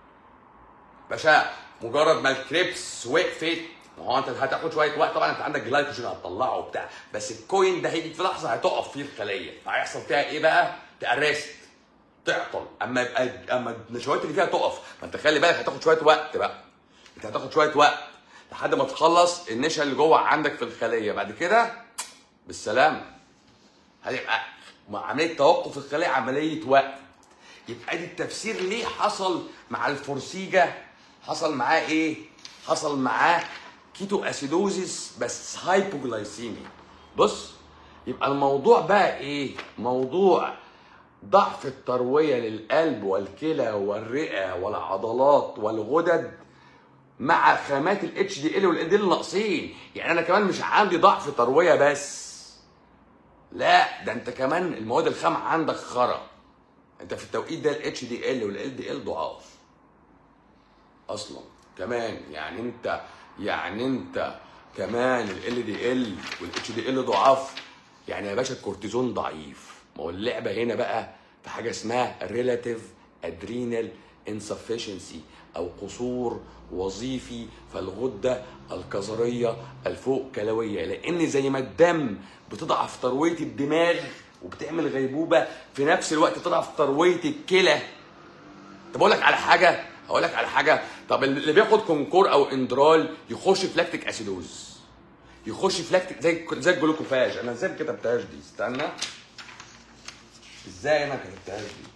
باشا مجرد ما الكريبس وقفت ما هو انت هتاخد شويه وقت طبعا انت عندك جلايكوجين هتطلعه وبتاع بس الكوين ده هيجي في لحظه هتقف فيه الخليه فهيحصل فيها ايه بقى؟ تأرست تعطل اما يبقى اما النشويات اللي فيها تقف ما انت خلي بالك هتاخد شويه وقت بقى انت هتاخد شويه وقت لحد ما تخلص النشا اللي جوه عندك في الخليه بعد كده بالسلامه هتبقى عمليه توقف الخليه عمليه وقت يبقى دي التفسير ليه حصل مع الفورسيجا حصل معاه ايه حصل معاه كيتو اسيدوزيس بس هايبوجلايسيميا بص يبقى الموضوع بقى ايه موضوع ضعف الترويه للقلب والكلى والرئه والعضلات والغدد مع خامات الاتش دي ال والال دي ناقصين يعني انا كمان مش عندي ضعف ترويه بس لا ده انت كمان المواد الخام عندك خرا انت في التوقيت ده الاتش دي ال والال دي ال ضعاف اصلا كمان يعني انت يعني انت كمان ال دي ال والاتش دي ال ضعاف يعني يا باشا الكورتيزون ضعيف ما هو اللعبه هنا بقى في حاجه اسمها ريلاتيف ادرينال insufficiency او قصور وظيفي في الغده الكظريه الفوق كلويه لان زي ما الدم بتضعف ترويه الدماغ وبتعمل غيبوبه في نفس الوقت تضعف ترويه الكلى طب اقول لك على حاجه هقول لك على حاجه طب اللي بياخد كونكور او اندرال يخش في لاكتيك اسيدوز يخش في لاكتيك زي زي الجلوكوفاج انا ازاي ما كتبتهاش دي استنى ازاي انا ما كتبتهاش دي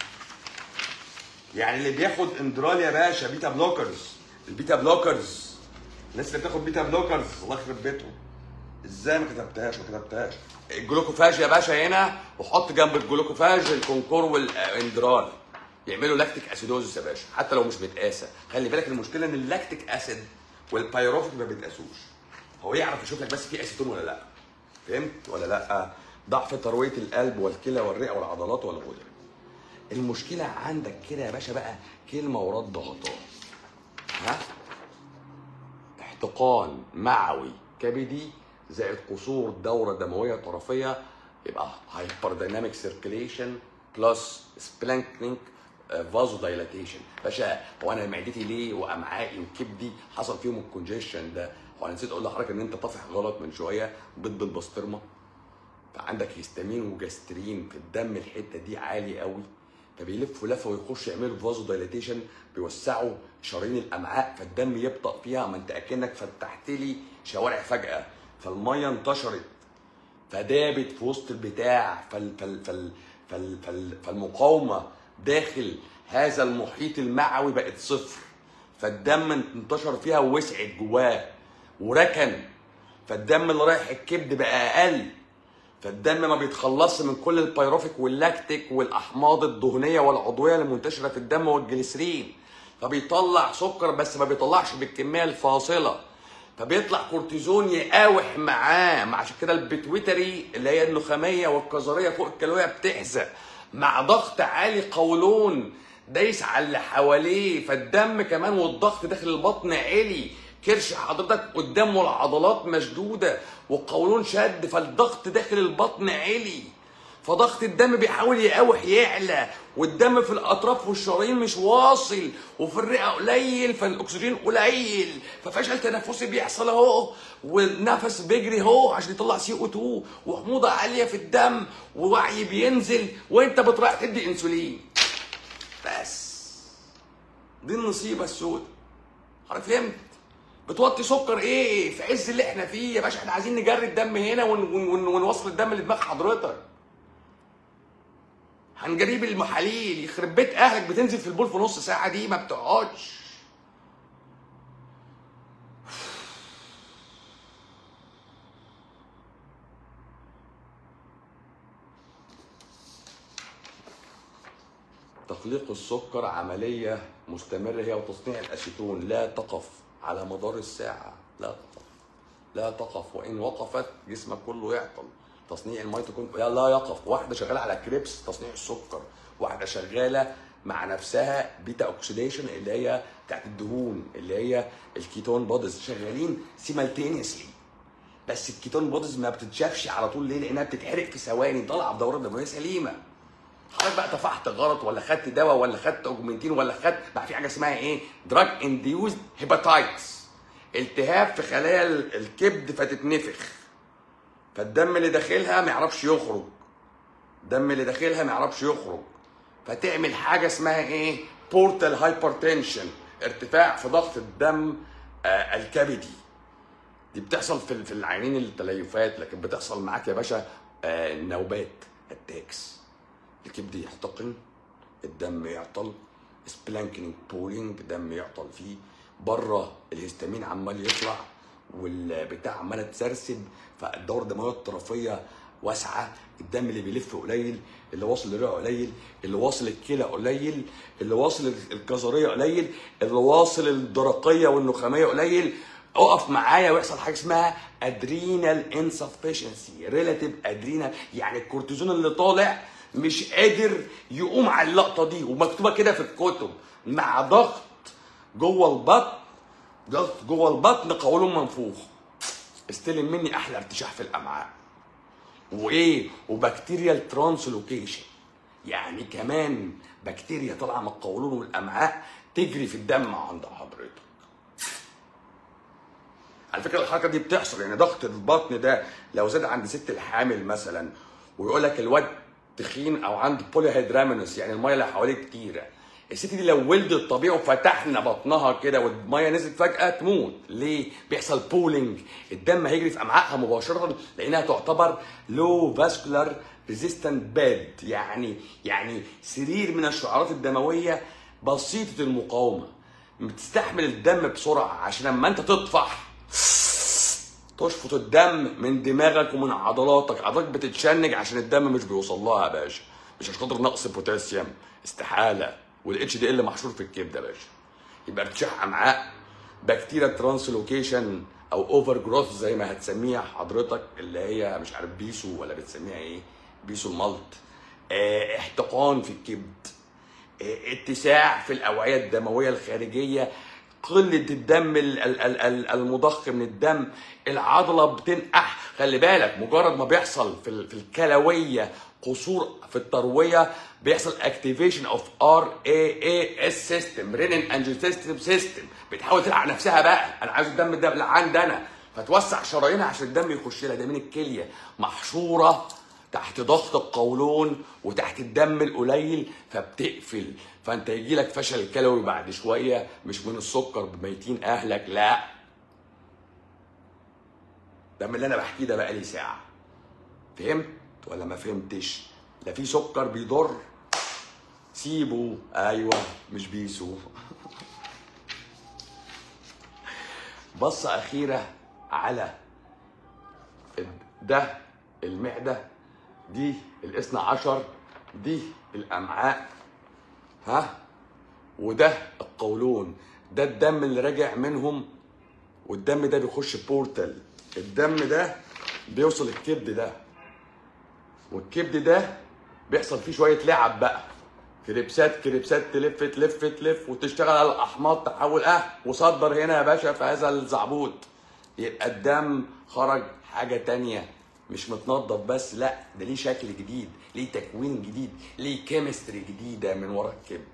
يعني اللي بياخد اندرال يا باشا بيتا بلوكرز البيتا بلوكرز الناس اللي بتاخد بيتا بلوكرز الله يخرب بيتهم ازاي ما كتبتهاش ما كتبتهاش الجلوكوفاج يا باشا هنا وحط جنب الجلوكوفاج الكونكور والاندرال يعملوا لاكتيك اسيدوزس يا باشا حتى لو مش متقاسه خلي بالك المشكله ان اللاكتيك اسيد والبيروفيك ما بيتقاسوش هو يعرف يشوف لك بس في اسيتون ولا لا فهمت ولا لا ضعف ترويه القلب والكلى والرئه والعضلات والغدد المشكله عندك كده يا باشا بقى كلمه ورد غطاء ها احتقان معوي كبدي زائد قصور دوره دمويه طرفيه يبقى هايبر دايناميك سيركيليشن بلس سبلانكنينج فازو دايلاتيشن باشا هو انا معدتي ليه وامعائي وكبدي حصل فيهم الكونجيشن ده هو انا نسيت اقول لحضرتك ان انت طافح غلط من شويه بيض بالبسطرمه فعندك هيستامين وجاسترين في الدم الحته دي عالي قوي فبيلفوا لفه ويخش يعملوا فازو دايلاتيشن بيوسعوا شرايين الامعاء فالدم يبطأ فيها ما انت اكنك فتحت لي شوارع فجاه فالميه انتشرت فدابت في وسط البتاع فال فال فال فال فال فالمقاومه داخل هذا المحيط المعوي بقت صفر فالدم انتشر فيها ووسعت جواه وركن فالدم اللي رايح الكبد بقى اقل فالدم ما بيتخلصش من كل البيروفيك واللاكتيك والاحماض الدهنيه والعضويه المنتشره في الدم والجليسرين فبيطلع سكر بس ما بيطلعش بالكميه الفاصله فبيطلع كورتيزون يقاوح معاه عشان كده البيتويتري اللي هي النخاميه والكظريه فوق الكلويه بتحزق مع ضغط عالي قولون دايس على اللي حواليه فالدم كمان والضغط داخل البطن عالي كرش حضرتك قدامه العضلات مشدوده والقولون شد فالضغط داخل البطن عالي فضغط الدم بيحاول يقاوح يعلى والدم في الاطراف والشرايين مش واصل وفي الرئه قليل فالاكسجين قليل ففشل تنفسي بيحصل اهو والنفس بيجري اهو عشان يطلع سي او 2 وحموضه عاليه في الدم ووعي بينزل وانت بتروح تدي انسولين بس دي النصيبه السوداء حضرتك فهمت بتوطي سكر ايه في عز اللي احنا فيه يا باشا احنا عايزين نجري الدم هنا ون ون ونوصل الدم لدماغ حضرتك هنجريب المحاليل يخرب بيت اهلك بتنزل في البول في نص ساعه دي ما بتقعدش تخليق السكر عملية مستمرة هي وتصنيع الأسيتون لا تقف على مدار الساعة لا تقف لا تقف وإن وقفت جسمك كله يعطل تصنيع الميتوكوندريا لا يقف واحدة شغالة على كريبس تصنيع السكر واحدة شغالة مع نفسها بيتا اوكسيديشن اللي هي بتاعت الدهون اللي هي الكيتون بودز شغالين سيمالتينيسلي بس الكيتون بودز ما بتتشافش على طول ليه؟ لانها بتتحرق في ثواني طالعه بدوره دمويه سليمه حضرتك بقى طفحت غلط ولا خدت دواء ولا خدت اوجمنتين ولا خدت بقى في حاجه اسمها ايه؟ دراج انديوزد هيباتايتس التهاب في خلايا الكبد فتتنفخ فالدم اللي داخلها ما يعرفش يخرج الدم اللي داخلها ما يعرفش يخرج فتعمل حاجه اسمها ايه؟ بورتال هايبرتنشن ارتفاع في ضغط الدم آه الكبدي دي بتحصل في في العينين التليفات لكن بتحصل معاك يا باشا آه نوبات اتاكس الكبد يحتقن الدم يعطل سبلانكينج بولينج دم يعطل فيه بره الهستامين عمال يطلع والبتاع عماله تسرسب فالدوره الدمويه الطرفيه واسعه الدم اللي بيلف قليل اللي واصل للرئه قليل اللي واصل الكلى قليل اللي واصل الكظريه قليل اللي واصل الدرقيه والنخاميه قليل اقف معايا ويحصل حاجه اسمها ادرينال انسفشنسي ريلاتيف ادرينال يعني الكورتيزون اللي طالع مش قادر يقوم على اللقطه دي ومكتوبه كده في الكتب مع ضغط جوه البطن ضغط جوه البطن قولون منفوخ استلم مني احلى ارتشاح في الامعاء وايه وبكتيريال ترانسلوكيشن يعني كمان بكتيريا طالعه من القولون والامعاء تجري في الدم عند حضرتك على فكره الحركه دي بتحصل يعني ضغط البطن ده لو زاد عند ست الحامل مثلا ويقول لك الواد تخين او عنده بولي هيدرامينوس يعني الميه اللي حواليه كتيره الست دي لو ولدت طبيعي وفتحنا بطنها كده والميه نزلت فجاه تموت ليه بيحصل بولينج الدم هيجري في امعائها مباشره لانها تعتبر لو فاسكولار ريزيستنت بيد يعني يعني سرير من الشعارات الدمويه بسيطه المقاومه بتستحمل الدم بسرعه عشان لما انت تطفح تشفط الدم من دماغك ومن عضلاتك عضلاتك بتتشنج عشان الدم مش بيوصل لها يا باشا مش عشان خاطر نقص بوتاسيوم استحاله والاتش دي ال محشور في الكبده يا باشا يبقى ارتشاح امعاء بكتيريا ترانسلوكيشن او اوفر جروث زي ما هتسميها حضرتك اللي هي مش عارف بيسو ولا بتسميها ايه بيسو الملط اه احتقان في الكبد اه اتساع في الاوعيه الدمويه الخارجيه قله الدم ال- ال- ال- ال- المضخ من الدم العضله بتنقح خلي بالك مجرد ما بيحصل في ال- في الكلويه قصور في الترويه بيحصل اكتيفيشن اوف ار اي اي اس سيستم رينين انجيوتنسين سيستم بتحاول تلعب نفسها بقى انا عايز الدم ده اللي عندي انا فتوسع شرايينها عشان الدم يخش لها ده من الكليه محشوره تحت ضغط القولون وتحت الدم القليل فبتقفل فانت يجي لك فشل كلوي بعد شويه مش من السكر بميتين اهلك لا ده من اللي انا بحكيه ده بقالي ساعه فهمت ولا ما فهمتش لا في سكر بيضر سيبه ايوه مش بيسو بصة أخيرة على ده المعدة دي الاثنى عشر دي الأمعاء ها وده القولون ده الدم اللي راجع منهم والدم ده بيخش بورتال الدم ده بيوصل الكبد ده والكبد ده بيحصل فيه شويه لعب بقى كريبسات كريبسات تلف تلف تلف وتشتغل على الاحماض تحول اه وصدر هنا يا باشا في هذا الزعبوط يبقى الدم خرج حاجه تانية مش متنضف بس لا ده ليه شكل جديد ليه تكوين جديد ليه كيمستري جديده من ورا الكبد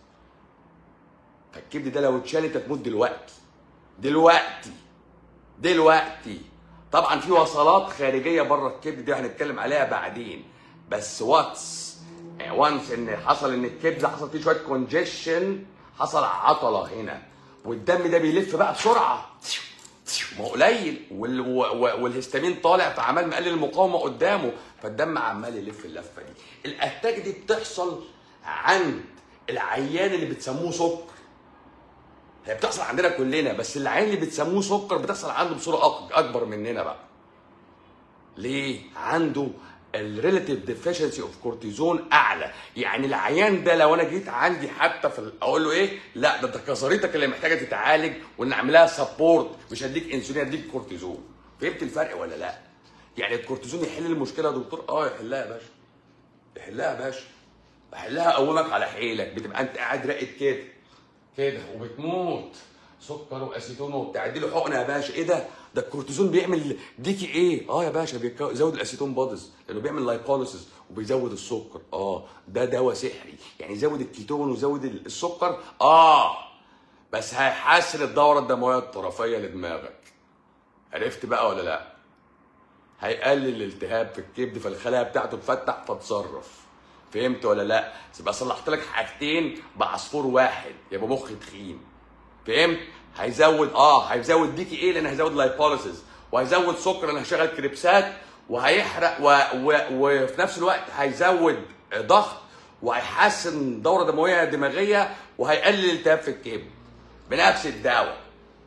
فالكبد ده لو اتشالت هتموت دلوقتي دلوقتي دلوقتي طبعا في وصلات خارجيه بره الكبد دي هنتكلم عليها بعدين بس واتس وانس ان حصل ان الكبد حصل فيه شويه كونجيشن حصل عطله هنا والدم ده بيلف بقى بسرعه ما هو قليل وال- و- والهستامين طالع فعمال مقلل المقاومه قدامه فالدم عمال يلف اللفه دي الاتاك دي بتحصل عند العيان اللي بتسموه سكر هي بتحصل عندنا كلنا بس العيان اللي بتسموه سكر بتحصل عنده بصوره أك- اكبر مننا بقى ليه عنده الريلاتيف ديفيشنسي اوف كورتيزون اعلى يعني العيان ده لو انا جيت عندي حتى في ال- اقول له ايه لا ده انت كظريتك اللي محتاجه تتعالج وان اعملها سبورت مش هديك انسولين هديك كورتيزون فهمت الفرق ولا لا يعني الكورتيزون يحل المشكله يا دكتور اه يحلها يا باشا يحلها يا باشا احلها اقومك على حيلك بتبقى انت قاعد راقد كده كده وبتموت سكر واسيتون وبتاع اديله حقنه يا باشا ايه ده ده الكورتيزون بيعمل ديكي ايه اه يا باشا بيزود الاسيتون بودز لانه بيعمل لايبوليسيس وبيزود السكر اه ده دواء سحري يعني يزود الكيتون ويزود السكر اه بس هيحسن الدوره الدمويه الطرفيه لدماغك عرفت بقى ولا لا هيقلل الالتهاب في الكبد فالخلايا بتاعته تفتح فتصرف فهمت ولا لا يبقى صلحت لك حاجتين بعصفور واحد يبقى مخ تخين فهمت هيزود اه هيزود ديكي ايه لان هيزود لايبوليسيس وهيزود سكر لان هيشغل كريبسات وهيحرق و... و... وفي نفس الوقت هيزود ضغط وهيحسن دوره دمويه دماغيه وهيقلل الالتهاب في الكبد بنفس الدواء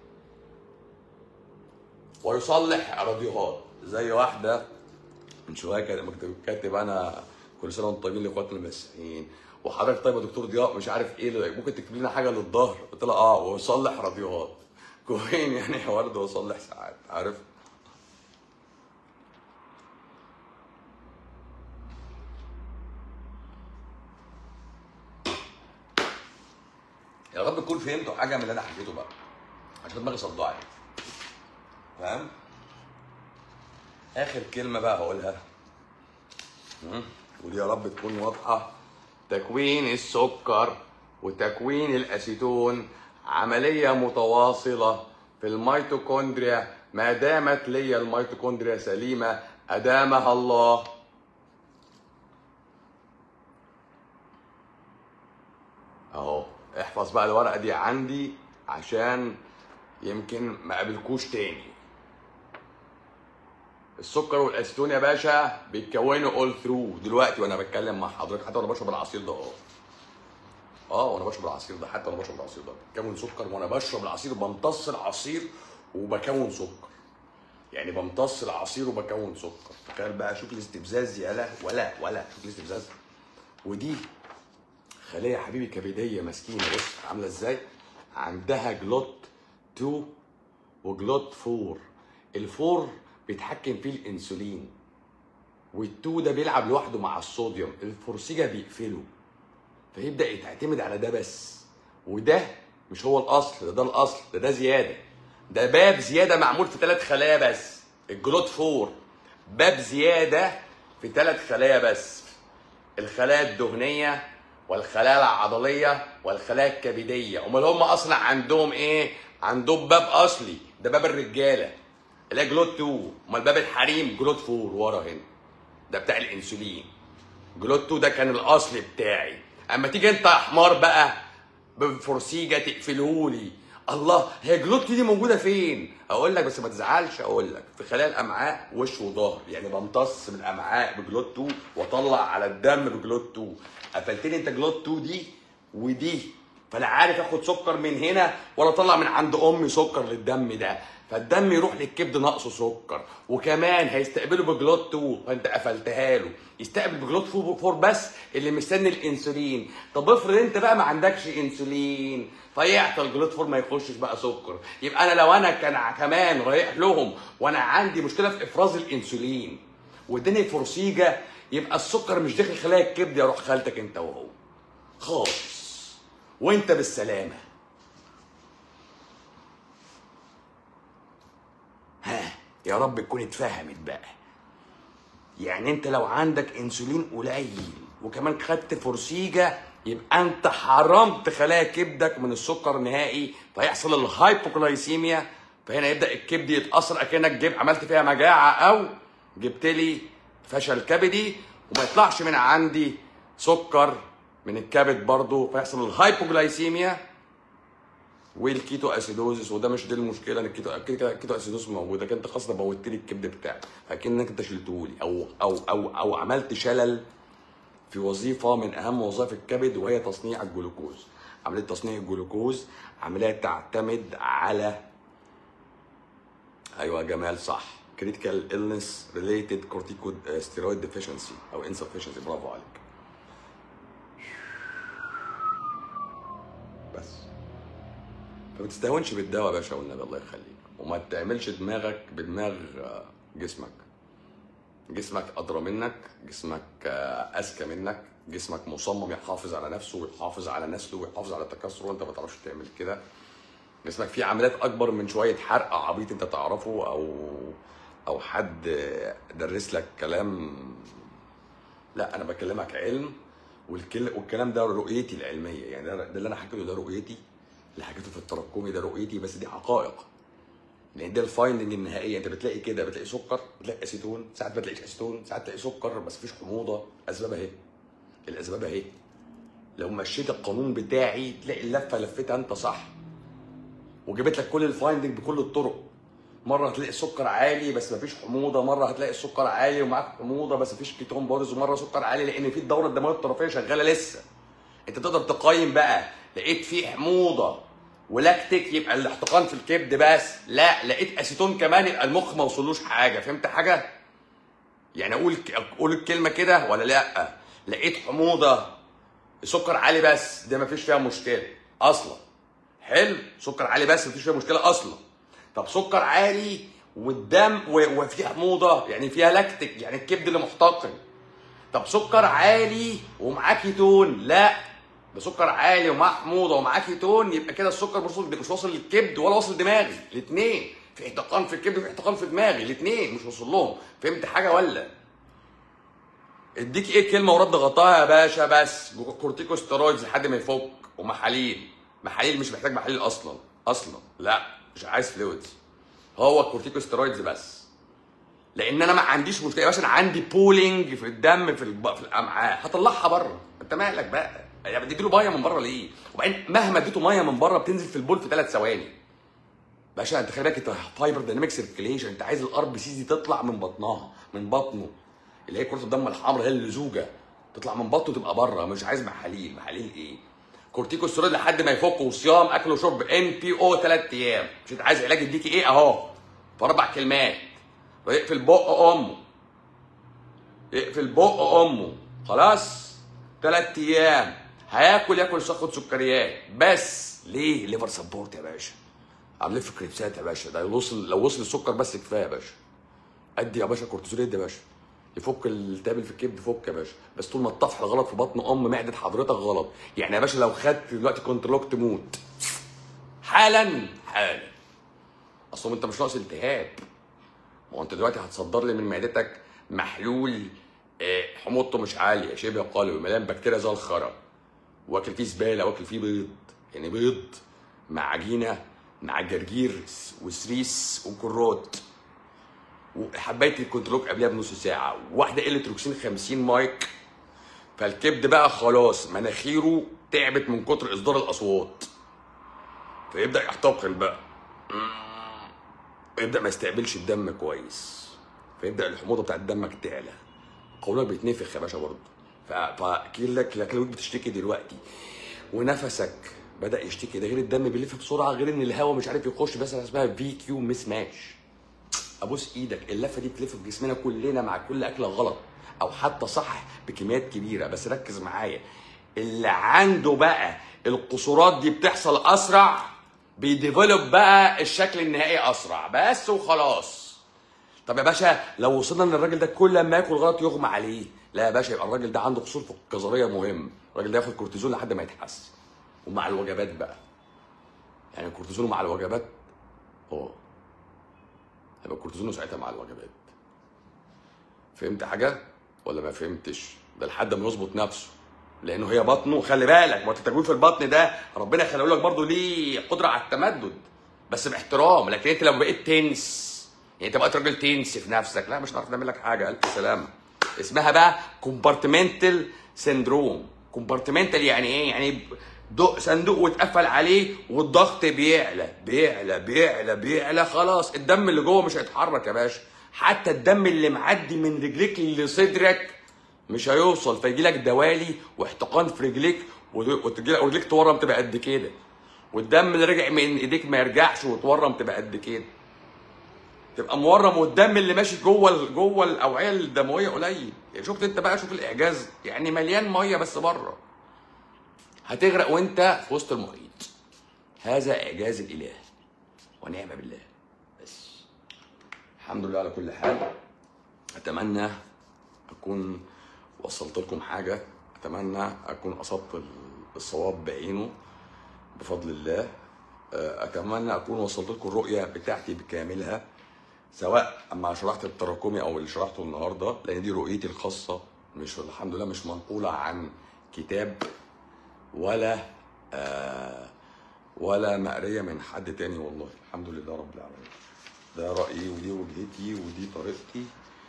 ويصلح راديوهات زي واحده من شويه كده مكتب كاتب انا كل سنه وانتم طيبين لاخواتنا المسيحيين وحضرتك طيب يا دكتور ضياء مش عارف ايه اللي- ممكن تكتب لنا حاجه للظهر قلت لها اه ويصلح راديوهات كوين يعني برضه ويصلح ساعات عارف يا رب تكون فهمتوا حاجه من اللي انا حكيته بقى عشان دماغي صدعت فاهم اخر كلمه بقى هقولها ودي يا رب تكون واضحة تكوين السكر وتكوين الأسيتون عملية متواصلة في الميتوكوندريا ما دامت لي الميتوكوندريا سليمة أدامها الله أهو احفظ بقى الورقة دي عندي عشان يمكن ما قابلكوش تاني السكر والاسيتون يا باشا بيتكونوا اول ثرو دلوقتي وانا بتكلم مع حضرتك حتى وانا بشرب العصير ده اه اه وانا بشرب العصير ده حتى وانا بشرب العصير ده بكون سكر وانا بشرب العصير بمتص العصير وبكون سكر يعني بمتص العصير وبكون سكر تخيل بقى شوف الاستفزاز يالا ولا ولا شوف الاستفزاز ودي خليه يا حبيبي كبديه مسكينه بص عامله ازاي عندها جلوت 2 وجلوت 4 الفور بيتحكم فيه الانسولين والتو ده بيلعب لوحده مع الصوديوم الفورسيجا بيقفله فيبدا يتعتمد على ده بس وده مش هو الاصل ده ده الاصل ده ده زياده ده باب زياده معمول في ثلاث خلايا بس الجلوت فور باب زياده في ثلاث خلايا بس الخلايا الدهنيه والخلايا العضليه والخلايا الكبديه امال هم اصلا عندهم ايه عندهم باب اصلي ده باب الرجاله اللي هي جلوت 2 امال باب الحريم جلوت 4 ورا هنا ده بتاع الانسولين جلوت 2 ده كان الاصل بتاعي اما تيجي انت يا حمار بقى بفرسيجه تقفلهولي الله هي جلوت 2 دي موجوده فين اقول لك بس ما تزعلش اقول لك في خلايا الامعاء وش وظهر يعني بمتص من الامعاء بجلوت 2 واطلع على الدم بجلوت 2 قفلت لي انت جلوت 2 دي ودي فانا عارف اخد سكر من هنا ولا اطلع من عند امي سكر للدم ده فالدم يروح للكبد ناقصه سكر وكمان هيستقبله بجلوت 2 فانت قفلتها له يستقبل بجلوت 4 بس اللي مستني الانسولين طب افرض انت بقى ما عندكش انسولين فيعطل الجلوت 4 ما يخشش بقى سكر يبقى انا لو انا كان كمان رايح لهم وانا عندي مشكله في افراز الانسولين واداني فرسيجه يبقى السكر مش داخل خلايا الكبد يا روح خالتك انت وهو خالص وانت بالسلامه ها يا رب تكون اتفهمت بقى يعني انت لو عندك انسولين قليل وكمان خدت فرسيجه يبقى انت حرمت خلايا كبدك من السكر نهائي فيحصل الهايبوكلايسيميا فهنا يبدا الكبد يتاثر اكنك جيب عملت فيها مجاعه او جبت لي فشل كبدي وما يطلعش من عندي سكر من الكبد برضه فيحصل الهايبوجلايسيميا والكيتو اسيدوزس وده مش دي المشكله ان الكيتو كده الكيتو اسيدوز موجوده كده انت خلاص موتت لي الكبد بتاعي اكنك انت شلته لي او او او او عملت شلل في وظيفه من اهم وظائف الكبد وهي تصنيع الجلوكوز عمليه تصنيع الجلوكوز عمليه تعتمد على ايوه يا جمال صح critical illness related corticosteroid deficiency او insufficiency برافو عليك بس فما تستهونش بالدواء يا باشا والنبي الله يخليك وما تعملش دماغك بدماغ آه، جسمك جسمك ادرى منك جسمك آه، اذكى منك جسمك مصمم يحافظ على نفسه ويحافظ على نسله ويحافظ على تكاثره وانت ما تعرفش تعمل كده جسمك فيه عمليات اكبر من شويه حرق عبيط انت تعرفه او او حد درس لك كلام لا انا بكلمك علم والكل والكلام ده رؤيتي العلميه يعني ده, ده اللي انا حكيته ده رؤيتي اللي حكيته في التراكمي ده رؤيتي بس دي حقائق لان ده الفايندنج النهائيه انت بتلاقي كده بتلاقي سكر بتلاقي اسيتون ساعات ما تلاقيش اسيتون ساعات تلاقي سكر بس مفيش حموضه اسباب اهي الاسباب اهي لو مشيت القانون بتاعي تلاقي اللفه لفتها انت صح وجبت لك كل الفايندنج بكل الطرق مره هتلاقي السكر عالي بس مفيش حموضه مره هتلاقي السكر عالي ومعاك حموضه بس مفيش كيتون بارز ومره سكر عالي لان في الدوره الدمويه الطرفيه شغاله لسه انت تقدر تقيم بقى لقيت في حموضه ولاكتيك يبقى الاحتقان في الكبد بس لا لقيت اسيتون كمان يبقى المخ ما وصلوش حاجه فهمت حاجه يعني اقول اقول الكلمه كده ولا لا لقيت حموضه سكر عالي بس ده مفيش فيها مشكله اصلا حلو سكر عالي بس مفيش فيها مشكله اصلا طب سكر عالي والدم و- وفي حموضه يعني فيها لاكتيك يعني الكبد اللي محتقن طب سكر عالي ومعاه كيتون لا ده سكر عالي ومعاه حموضه ومعاه كيتون يبقى كده السكر مش واصل مش واصل للكبد ولا واصل دماغي الاثنين في احتقان في الكبد وفي احتقان في دماغي الاثنين مش واصل لهم فهمت حاجه ولا اديك ايه كلمه ورد غطاها يا باشا بس كورتيكوستيرويدز لحد ما يفك ومحاليل محاليل مش محتاج محاليل اصلا اصلا لا مش عايز فلويدز هو الكورتيكوستيرويدز بس لان انا ما عنديش مشكله يا باشا انا عندي بولينج في الدم في الب... في الامعاء هطلعها بره انت مالك بقى يعني بتديله ميه من بره ليه وبعدين مهما اديته ميه من بره بتنزل في البول في ثلاث ثواني باشا انت خلي بالك انت فايبر دايناميك سيركيليشن انت عايز الار بي سي دي تطلع من بطنها من بطنه اللي هي كره الدم الحمراء هي اللزوجه تطلع من بطنه تبقى بره مش عايز محاليل محاليل ايه كورتيكوستيرويد لحد ما يفك وصيام اكل وشرب ان بي او ثلاث ايام مش انت عايز علاج يديكي ايه اهو في اربع كلمات ويقفل بق امه يقفل بق امه خلاص ثلاث ايام هياكل ياكل ياخد سكريات بس ليه ليفر سبورت يا باشا عاملين في كريبسات يا باشا ده يوصل لو وصل السكر بس كفايه يا باشا ادي يا باشا كورتيزول ادي يا باشا يفك التهاب اللي في الكبد يفك يا باشا بس طول ما الطفح غلط في بطن ام معده حضرتك غلط يعني يا باشا لو خدت دلوقتي كنترولوك تموت حالا حالا اصل انت مش ناقص التهاب ما هو انت دلوقتي هتصدر لي من معدتك محلول آه، حموضته مش عاليه شبه قلوي مليان بكتيريا زي الخرا واكل فيه زباله واكل فيه بيض يعني بيض مع عجينه مع جرجير وسريس وكروت وحبيت الكنترولوك قبلها بنص ساعه واحده التروكسين 50 مايك فالكبد بقى خلاص مناخيره تعبت من كتر اصدار الاصوات فيبدا يحتقن بقى ويبدا ما يستقبلش الدم كويس فيبدا الحموضه بتاعت دمك تعلى قولونك بيتنفخ يا باشا برضه ف- فاكيد لك لك لو بتشتكي دلوقتي ونفسك بدا يشتكي ده غير الدم بيلف بسرعه غير ان الهواء مش عارف يخش بس اسمها في كيو مس ماتش ابوس ايدك اللفه دي بتلف في جسمنا كلنا مع كل اكله غلط او حتى صح بكميات كبيره بس ركز معايا اللي عنده بقى القصورات دي بتحصل اسرع بيديفلوب بقى الشكل النهائي اسرع بس وخلاص طب يا باشا لو وصلنا ان الراجل ده كل ما ياكل غلط يغمى عليه لا يا باشا يبقى الراجل ده عنده قصور في الكظريه مهم الراجل ده ياخد كورتيزون لحد ما يتحسن ومع الوجبات بقى يعني الكورتيزون مع الوجبات اه هيبقى الكورتيزون ساعتها مع الوجبات فهمت حاجه ولا ما فهمتش ده لحد ما يظبط نفسه لانه هي بطنه خلي بالك ما التجويف في البطن ده ربنا خلقه لك برضه ليه قدره على التمدد بس باحترام لكن انت لو بقيت تنس يعني انت بقيت راجل تنس في نفسك لا مش هنعرف نعمل لك حاجه الف سلامه اسمها بقى كومبارتمنتال سيندروم كومبارتمنتال يعني ايه يعني دق صندوق واتقفل عليه والضغط بيعلى بيعلى بيعلى بيعلى خلاص الدم اللي جوه مش هيتحرك يا باشا حتى الدم اللي معدي من رجليك لصدرك مش هيوصل فيجي لك دوالي واحتقان في رجليك وتجي لك رجليك تورم تبقى قد كده والدم اللي رجع من ايديك ما يرجعش وتورم تبقى قد كده تبقى مورم والدم اللي ماشي جوه ال- جوه الاوعيه الدمويه قليل يعني شفت انت بقى شوف الاعجاز يعني مليان ميه بس بره هتغرق وانت في وسط المحيط هذا اعجاز الاله ونعم بالله بس الحمد لله على كل حال اتمنى اكون وصلت لكم حاجه اتمنى اكون اصبت الصواب بعينه بفضل الله اتمنى اكون وصلت لكم الرؤيه بتاعتي بكاملها سواء اما شرحت التراكمي او اللي شرحته النهارده لان دي رؤيتي الخاصه مش الحمد لله مش منقوله عن كتاب ولا آه ولا مقريه من حد تاني والله الحمد لله رب العالمين ده رايي ودي وجهتي ودي طريقتي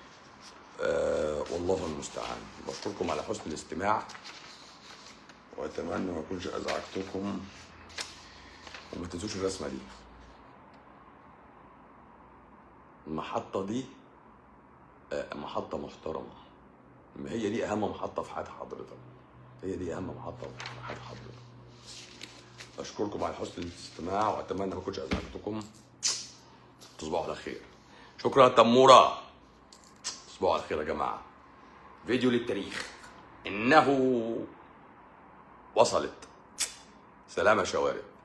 آه والله المستعان بشكركم على حسن الاستماع واتمنى ما اكونش ازعجتكم وما تنسوش الرسمه دي المحطه دي آه، محطه محترمه ما هي دي اهم محطه في حياه حضرتك هي دي اهم محطه في حياه حضرتك اشكركم على حسن الاستماع واتمنى ما اكونش ازعجتكم تصبحوا على خير شكرا يا تموره تصبحوا على خير يا جماعه فيديو للتاريخ انه وصلت سلام يا شوارب